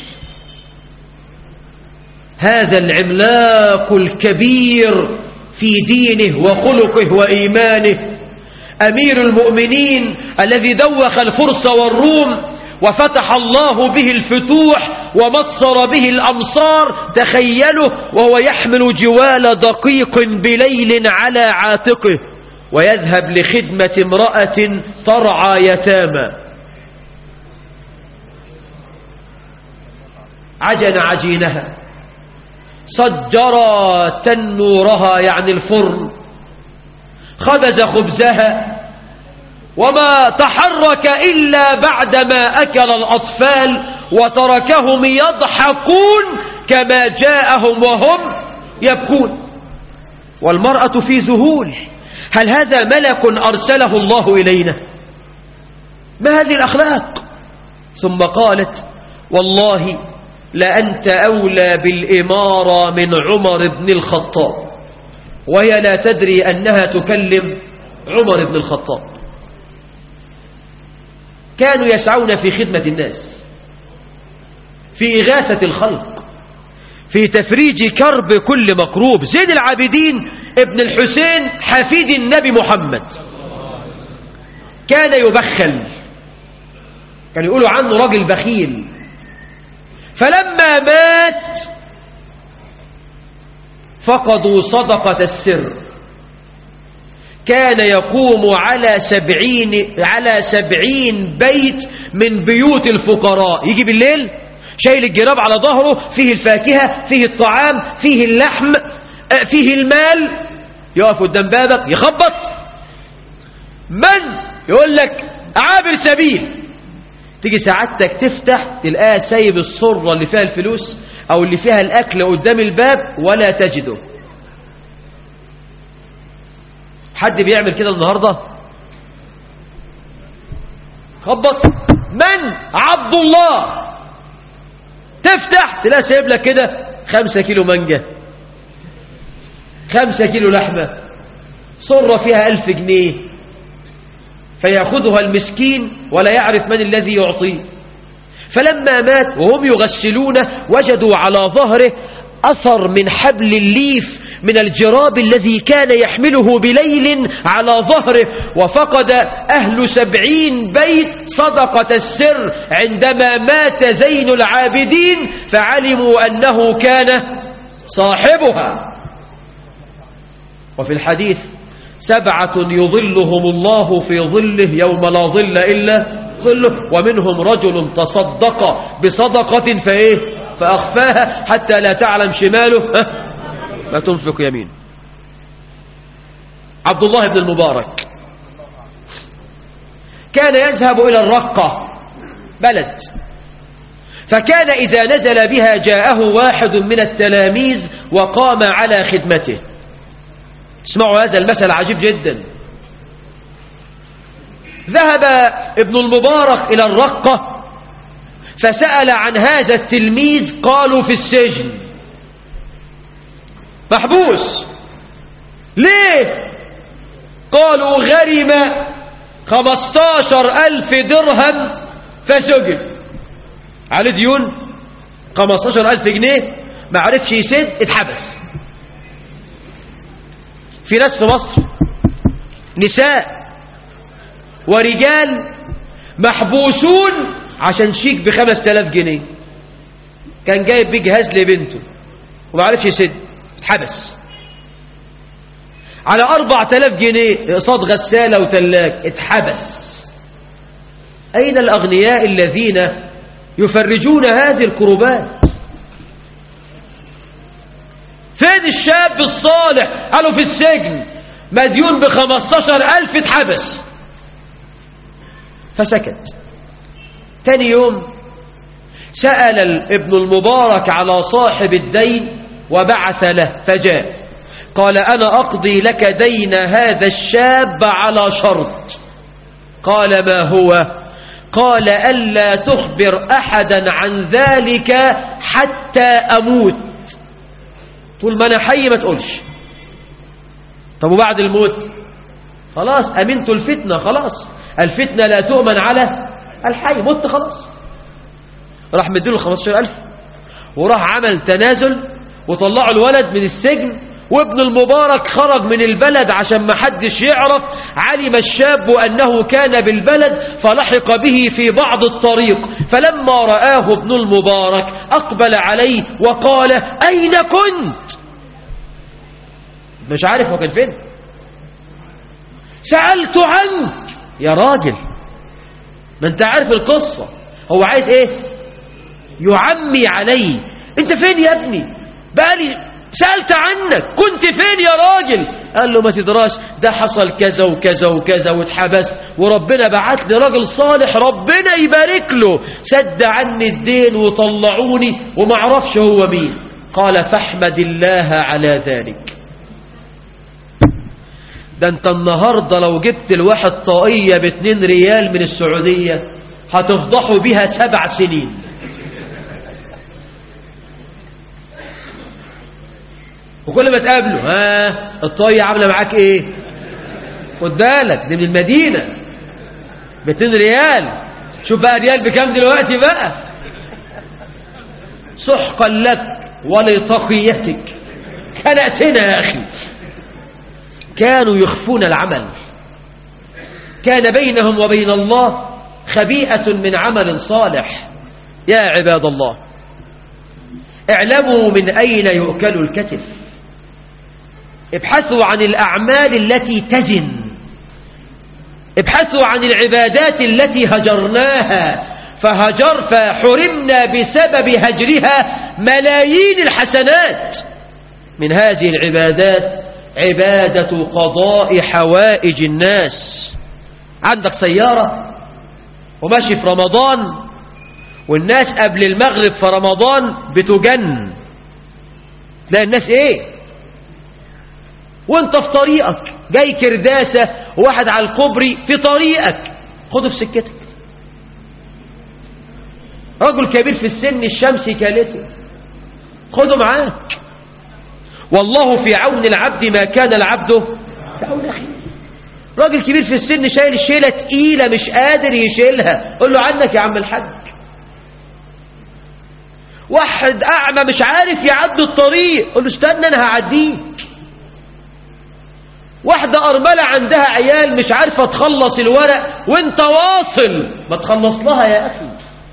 هذا العملاق الكبير في دينه وخلقه وإيمانه أمير المؤمنين الذي دوخ الفرس والروم وفتح الله به الفتوح ومصر به الأمصار تخيله وهو يحمل جوال دقيق بليل على عاتقه ويذهب لخدمة امرأة ترعى يتامى عجن عجينها صجر تنورها يعني الفرن خبز خبزها وما تحرك إلا بعدما أكل الأطفال وتركهم يضحكون كما جاءهم وهم يبكون والمرأة في ذهول هل هذا ملك أرسله الله إلينا ما هذه الأخلاق ثم قالت والله لأنت أولى بالإمارة من عمر بن الخطاب وهي لا تدري أنها تكلم عمر بن الخطاب كانوا يسعون في خدمة الناس في إغاثة الخلق في تفريج كرب كل مكروب زين العابدين ابن الحسين حفيد النبي محمد كان يبخل كان يقولوا عنه راجل بخيل فلما مات فقدوا صدقة السر كان يقوم على سبعين, على سبعين بيت من بيوت الفقراء يجي بالليل شايل الجراب على ظهره فيه الفاكهة فيه الطعام فيه اللحم فيه المال يقف قدام بابك يخبط من يقول لك عابر سبيل تيجي سعادتك تفتح تلقاه سايب الصرة اللي فيها الفلوس أو اللي فيها الأكل قدام الباب ولا تجده حد بيعمل كده النهاردة خبط من عبد الله تفتح تلاقي سايب لك كده خمسة كيلو مانجا خمسة كيلو لحمة صرة فيها ألف جنيه فيأخذها المسكين ولا يعرف من الذي يعطيه فلما مات وهم يغسلونه وجدوا على ظهره أثر من حبل الليف من الجراب الذي كان يحمله بليل على ظهره وفقد أهل سبعين بيت صدقة السر عندما مات زين العابدين فعلموا أنه كان صاحبها وفي الحديث سبعة يظلهم الله في ظله يوم لا ظل إلا ظله ومنهم رجل تصدق بصدقة فإيه فأخفاها حتى لا تعلم شماله ها ما تنفق يمين عبد الله بن المبارك كان يذهب إلى الرقة بلد فكان إذا نزل بها جاءه واحد من التلاميذ وقام على خدمته اسمعوا هذا المثل عجيب جدا ذهب ابن المبارك إلى الرقة فسأل عن هذا التلميذ قالوا في السجن محبوس ليه قالوا غرم خمستاشر ألف درهم فسجن عليه ديون خمستاشر ألف جنيه ما عرفش يسد اتحبس في ناس في مصر نساء ورجال محبوسون عشان شيك بخمس تلاف جنيه كان جايب بيه جهاز لبنته وما عرفش يسد اتحبس على أربع تلاف جنيه اقساط غسالة وتلاج اتحبس أين الأغنياء الذين يفرجون هذه الكروبات فين الشاب الصالح قالوا في السجن مديون بخمستاشر ألف اتحبس فسكت تاني يوم سأل ابن المبارك على صاحب الدين وبعث له فجاء قال أنا أقضي لك دين هذا الشاب على شرط قال ما هو قال ألا تخبر أحدا عن ذلك حتى أموت طول ما أنا حي ما تقولش طب وبعد الموت خلاص أمنت الفتنة خلاص الفتنة لا تؤمن على الحي مت خلاص راح مديله 15000 وراح عمل تنازل وطلعوا الولد من السجن وابن المبارك خرج من البلد عشان ما حدش يعرف علم الشاب أنه كان بالبلد فلحق به في بعض الطريق فلما رآه ابن المبارك أقبل عليه وقال أين كنت مش عارف هو كان فين سألت عنك يا راجل ما انت عارف القصة هو عايز ايه يعمي علي انت فين يا ابني بقالي سألت عنك كنت فين يا راجل قال له ما تدراش ده حصل كذا وكذا وكذا واتحبست وربنا بعت لي راجل صالح ربنا يبارك له سد عني الدين وطلعوني وما اعرفش هو مين قال فاحمد الله على ذلك ده انت النهاردة لو جبت الواحد طاقية باتنين ريال من السعودية هتفضحوا بها سبع سنين وكل ما تقابله ها الطاقية عاملة معاك ايه خد بالك دي من المدينة باتنين ريال شوف بقى ريال بكام دلوقتي بقى سحقا لك ولتقيتك كنأتنا يا أخي كانوا يخفون العمل كان بينهم وبين الله خبيئة من عمل صالح يا عباد الله اعلموا من أين يؤكل الكتف ابحثوا عن الأعمال التي تزن ابحثوا عن العبادات التي هجرناها فهجر فحرمنا بسبب هجرها ملايين الحسنات من هذه العبادات عبادة قضاء حوائج الناس عندك سيارة وماشي في رمضان والناس قبل المغرب في رمضان بتجن تلاقي الناس ايه وانت في طريقك جاي كرداسة وواحد على الكوبري في طريقك خده في سكتك رجل كبير في السن الشمس كالته خده معاك والله في عون العبد ما كان العبد في عون أخيه راجل كبير في السن شايل شيلة تقيلة مش قادر يشيلها قول له عنك يا عم الحاج واحد أعمى مش عارف يعدي الطريق قول له استنى أنا هعديك واحدة أرملة عندها عيال مش عارفة تخلص الورق وانت واصل ما تخلص لها يا أخي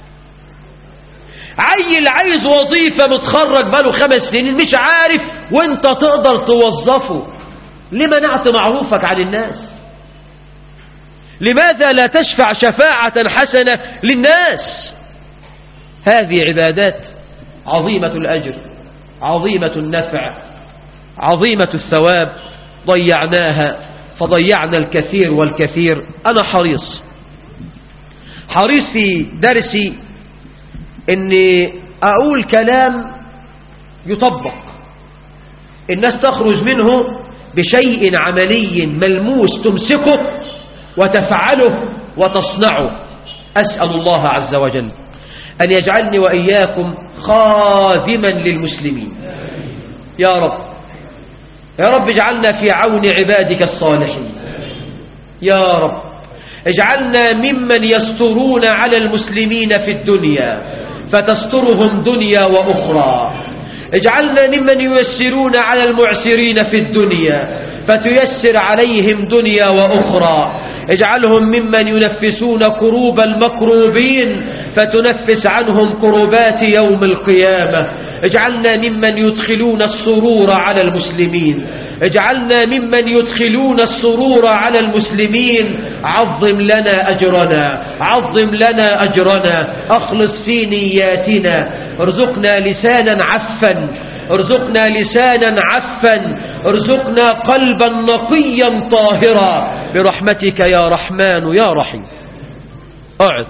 عيل عايز وظيفة متخرج باله خمس سنين مش عارف وانت تقدر توظفه ليه منعت معروفك عن الناس لماذا لا تشفع شفاعة حسنة للناس هذه عبادات عظيمة الأجر عظيمة النفع عظيمة الثواب ضيعناها فضيعنا الكثير والكثير أنا حريص حريص في درسي أني أقول كلام يطبق الناس تخرج منه بشيء عملي ملموس تمسكه وتفعله وتصنعه أسأل الله عز وجل أن يجعلني وإياكم خادما للمسلمين يا رب يا رب اجعلنا في عون عبادك الصالحين يا رب اجعلنا ممن يسترون على المسلمين في الدنيا فتسترهم دنيا وأخرى اجعلنا ممن ييسرون على المعسرين في الدنيا فتيسر عليهم دنيا وأخرى اجعلهم ممن ينفسون كروب المكروبين فتنفس عنهم كروبات يوم القيامة اجعلنا ممن يدخلون السرور على المسلمين اجعلنا ممن يدخلون السرور على المسلمين عظم لنا أجرنا عظم لنا أجرنا أخلص في نياتنا ارزقنا لسانا عفا ارزقنا لسانا عفا ارزقنا قلبا نقيا طاهرا برحمتك يا رحمن يا رحيم اقعد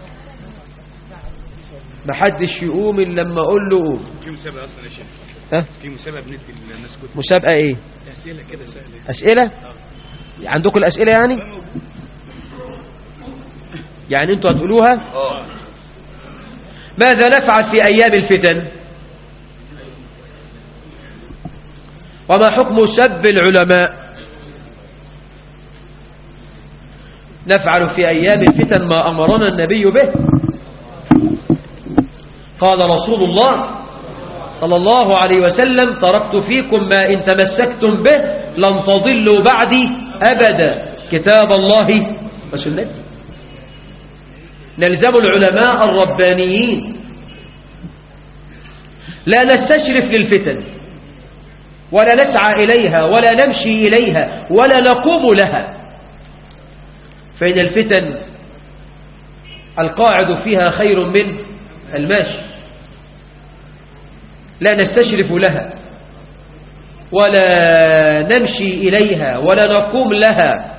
محدش يقوم الا لما اقول له قوم في مسابقة أصلا يا شيخ ها في مسابقة بندي الناس كتب مسابقة ايه أسئلة كده سهلة اسئلة عندكم الاسئلة يعني يعني انتوا هتقولوها اه ماذا نفعل في ايام الفتن وما حكم سب العلماء نفعل في أيام الفتن ما أمرنا النبي به قال رسول الله صلى الله عليه وسلم تركت فيكم ما إن تمسكتم به لن تضلوا بعدي أبدا كتاب الله وسنتي نلزم العلماء الربانيين لا نستشرف للفتن ولا نسعى إليها ولا نمشي إليها ولا نقوم لها فإن الفتن القاعد فيها خير من الماشي لا نستشرف لها ولا نمشي إليها ولا نقوم لها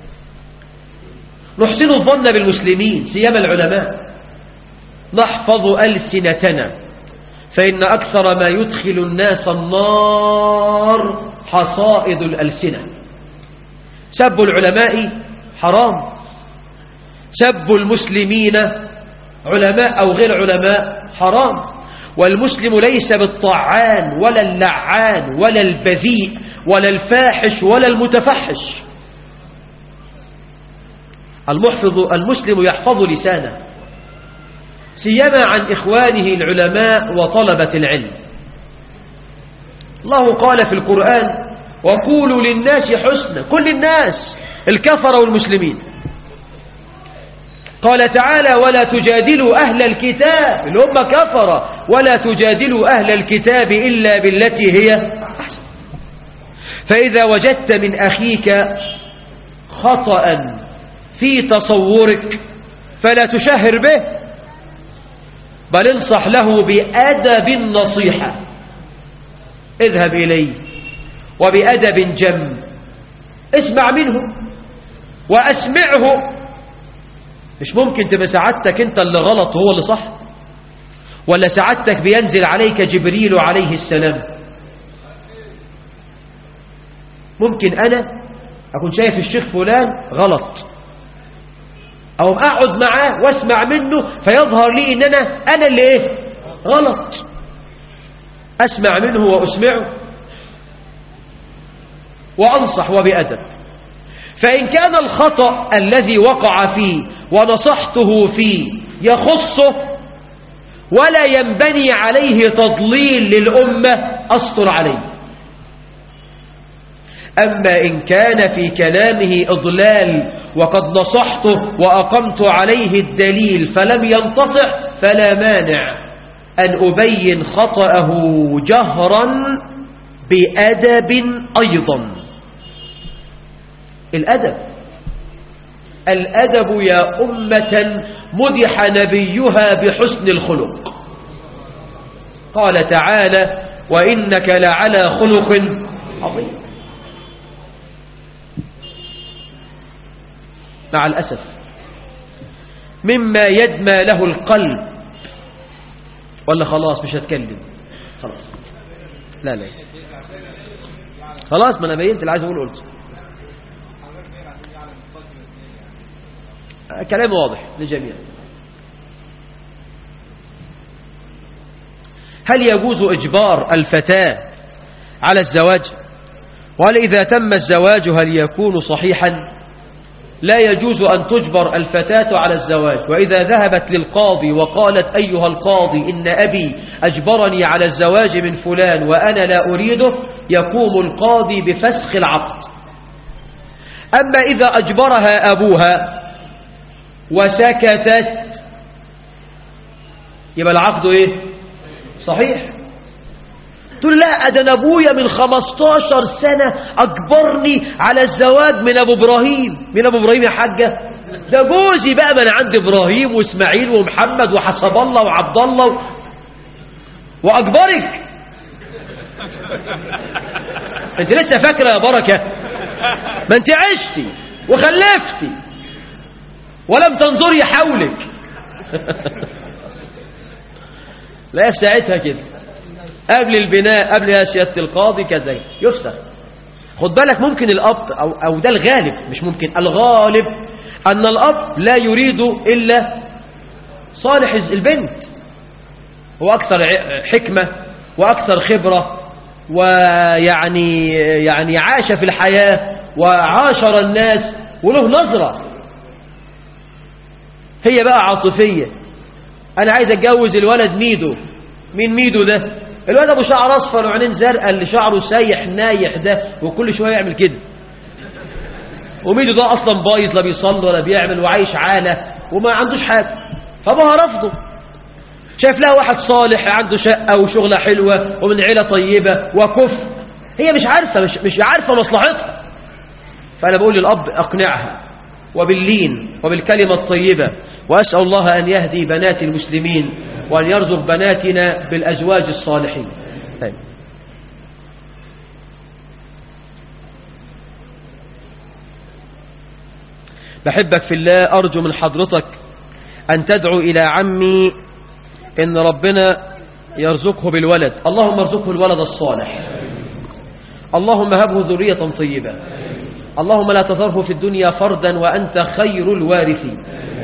نحسن الظن بالمسلمين سيما العلماء نحفظ ألسنتنا فإن أكثر ما يدخل الناس النار حصائد الألسنة سب العلماء حرام سب المسلمين علماء أو غير علماء حرام والمسلم ليس بالطعان ولا اللعان ولا البذيء ولا الفاحش ولا المتفحش المحفظ المسلم يحفظ لسانه سيما عن إخوانه العلماء وطلبة العلم الله قال في القرآن وقولوا للناس حسنا كل الناس الكفر والمسلمين قال تعالى ولا تجادلوا أهل الكتاب اللي هم كفر ولا تجادلوا أهل الكتاب إلا بالتي هي أحسن فإذا وجدت من أخيك خطأ في تصورك فلا تشهر به بل انصح له بأدب النصيحة اذهب إليه وبأدب جم اسمع منه وأسمعه مش ممكن تبقى سعادتك انت اللي غلط وهو اللي صح ولا سعادتك بينزل عليك جبريل عليه السلام ممكن أنا أكون شايف الشيخ فلان غلط أو أقعد معاه واسمع منه فيظهر لي إن أنا أنا اللي إيه غلط أسمع منه وأسمعه وأنصح وبأدب فإن كان الخطأ الذي وقع فيه ونصحته فيه يخصه ولا ينبني عليه تضليل للأمة أسطر عليه أما إن كان في كلامه إضلال وقد نصحته وأقمت عليه الدليل فلم ينتصح فلا مانع أن أبين خطأه جهرا بأدب أيضا الأدب الأدب يا أمة مدح نبيها بحسن الخلق قال تعالى وإنك لعلى خلق عظيم مع الأسف مما يدمى له القلب ولا خلاص مش هتكلم خلاص لا لا خلاص ما انا بينت اللي عايز اقول قلت كلام واضح للجميع هل يجوز إجبار الفتاة على الزواج وهل إذا تم الزواج هل يكون صحيحا لا يجوز أن تجبر الفتاة على الزواج وإذا ذهبت للقاضي وقالت أيها القاضي إن أبي أجبرني على الزواج من فلان وأنا لا أريده يقوم القاضي بفسخ العقد أما إذا أجبرها أبوها وسكتت يبقى العقد إيه صحيح تقول لا ده انا ابويا من 15 سنة اجبرني على الزواج من ابو ابراهيم من ابو ابراهيم يا حاجة ده جوزي بقى من عند ابراهيم واسماعيل ومحمد وحسب الله وعبد الله و... واجبرك انت لسه فاكرة يا بركة ما انت عشتي وخلفتي ولم تنظري حولك لا في ساعتها كده قبل البناء قبل يا سيادة القاضي كذا يفسخ خد بالك ممكن الأب أو, أو ده الغالب مش ممكن الغالب أن الأب لا يريد إلا صالح البنت هو أكثر حكمة وأكثر خبرة ويعني يعني عاش في الحياة وعاشر الناس وله نظرة هي بقى عاطفية أنا عايز أتجوز الولد ميدو مين ميدو ده الواد ابو شعر اصفر وعينين زرقاء اللي شعره سايح نايح ده وكل شويه يعمل كده وميدو ده اصلا بايظ لا بيصلي ولا بيعمل وعايش عاله وما عندوش حاجه فابوها رفضه شايف لها واحد صالح عنده شقه وشغله حلوه ومن عيله طيبه وكف هي مش عارفه مش, مش عارفه مصلحتها فانا بقول للاب اقنعها وباللين وبالكلمه الطيبه واسال الله ان يهدي بنات المسلمين وأن يرزق بناتنا بالأزواج الصالحين طيب. بحبك في الله أرجو من حضرتك أن تدعو إلى عمي إن ربنا يرزقه بالولد اللهم ارزقه الولد الصالح اللهم هبه ذرية طيبة اللهم لا تذره في الدنيا فردا وأنت خير الوارثين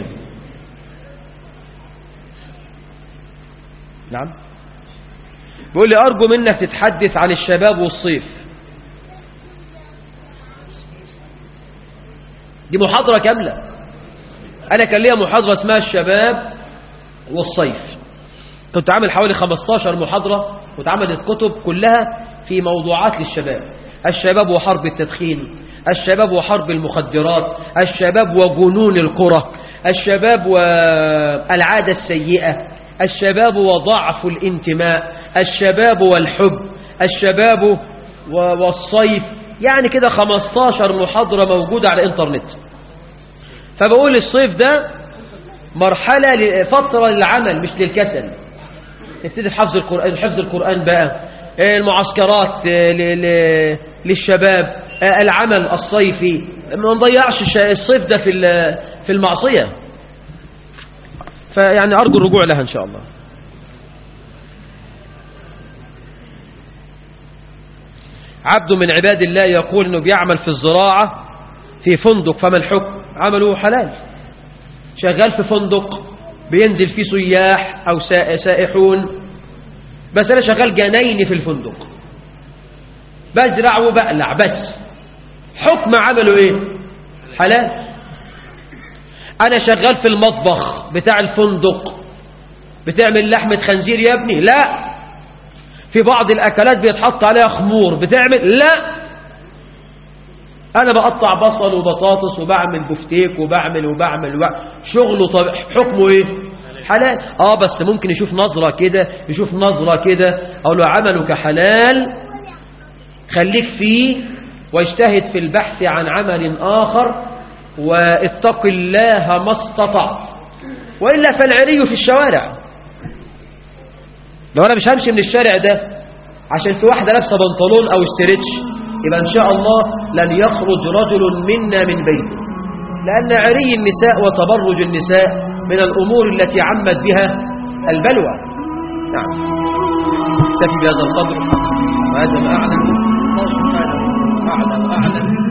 نعم بيقول لي أرجو منك تتحدث عن الشباب والصيف دي محاضرة كاملة أنا كان ليا محاضرة اسمها الشباب والصيف كنت عامل حوالي 15 محاضرة واتعملت كتب كلها في موضوعات للشباب الشباب وحرب التدخين الشباب وحرب المخدرات الشباب وجنون القرى الشباب والعادة السيئة الشباب وضعف الانتماء الشباب والحب الشباب و- والصيف يعني كده 15 محاضرة موجودة على الانترنت فبقول الصيف ده مرحلة ل- فترة للعمل مش للكسل نبتدي في حفظ القرآن حفظ القرآن بقى آه، المعسكرات آه، ل- ل- للشباب آه، العمل الصيفي ما نضيعش الش- الصيف ده في ال- في المعصية فيعني أرجو الرجوع لها إن شاء الله عبد من عباد الله يقول انه بيعمل في الزراعة في فندق فما الحكم عمله حلال شغال في فندق بينزل فيه سياح او سا- سائحون بس انا شغال جنايني في الفندق بزرع وبقلع بس حكم عمله ايه حلال انا شغال في المطبخ بتاع الفندق بتعمل لحمة خنزير يا ابني لا في بعض الأكلات بيتحط عليها خمور بتعمل لا أنا بقطع بصل وبطاطس وبعمل بفتيك وبعمل وبعمل, وبعمل. شغله طب حكمه إيه حلال آه بس ممكن يشوف نظرة كده يشوف نظرة كده أقول له عملك حلال خليك فيه واجتهد في البحث عن عمل آخر واتق الله ما استطعت وإلا فالعري في الشوارع لو أنا مش همشي من الشارع ده عشان في واحدة لابسة بنطلون أو استرتش يبقى إن شاء الله لن يخرج رجل منا من بيته لأن عري النساء وتبرج النساء من الأمور التي عمت بها البلوى نعم اكتفي بهذا القدر وهذا ما أعلم الله سبحانه أعلم أعلم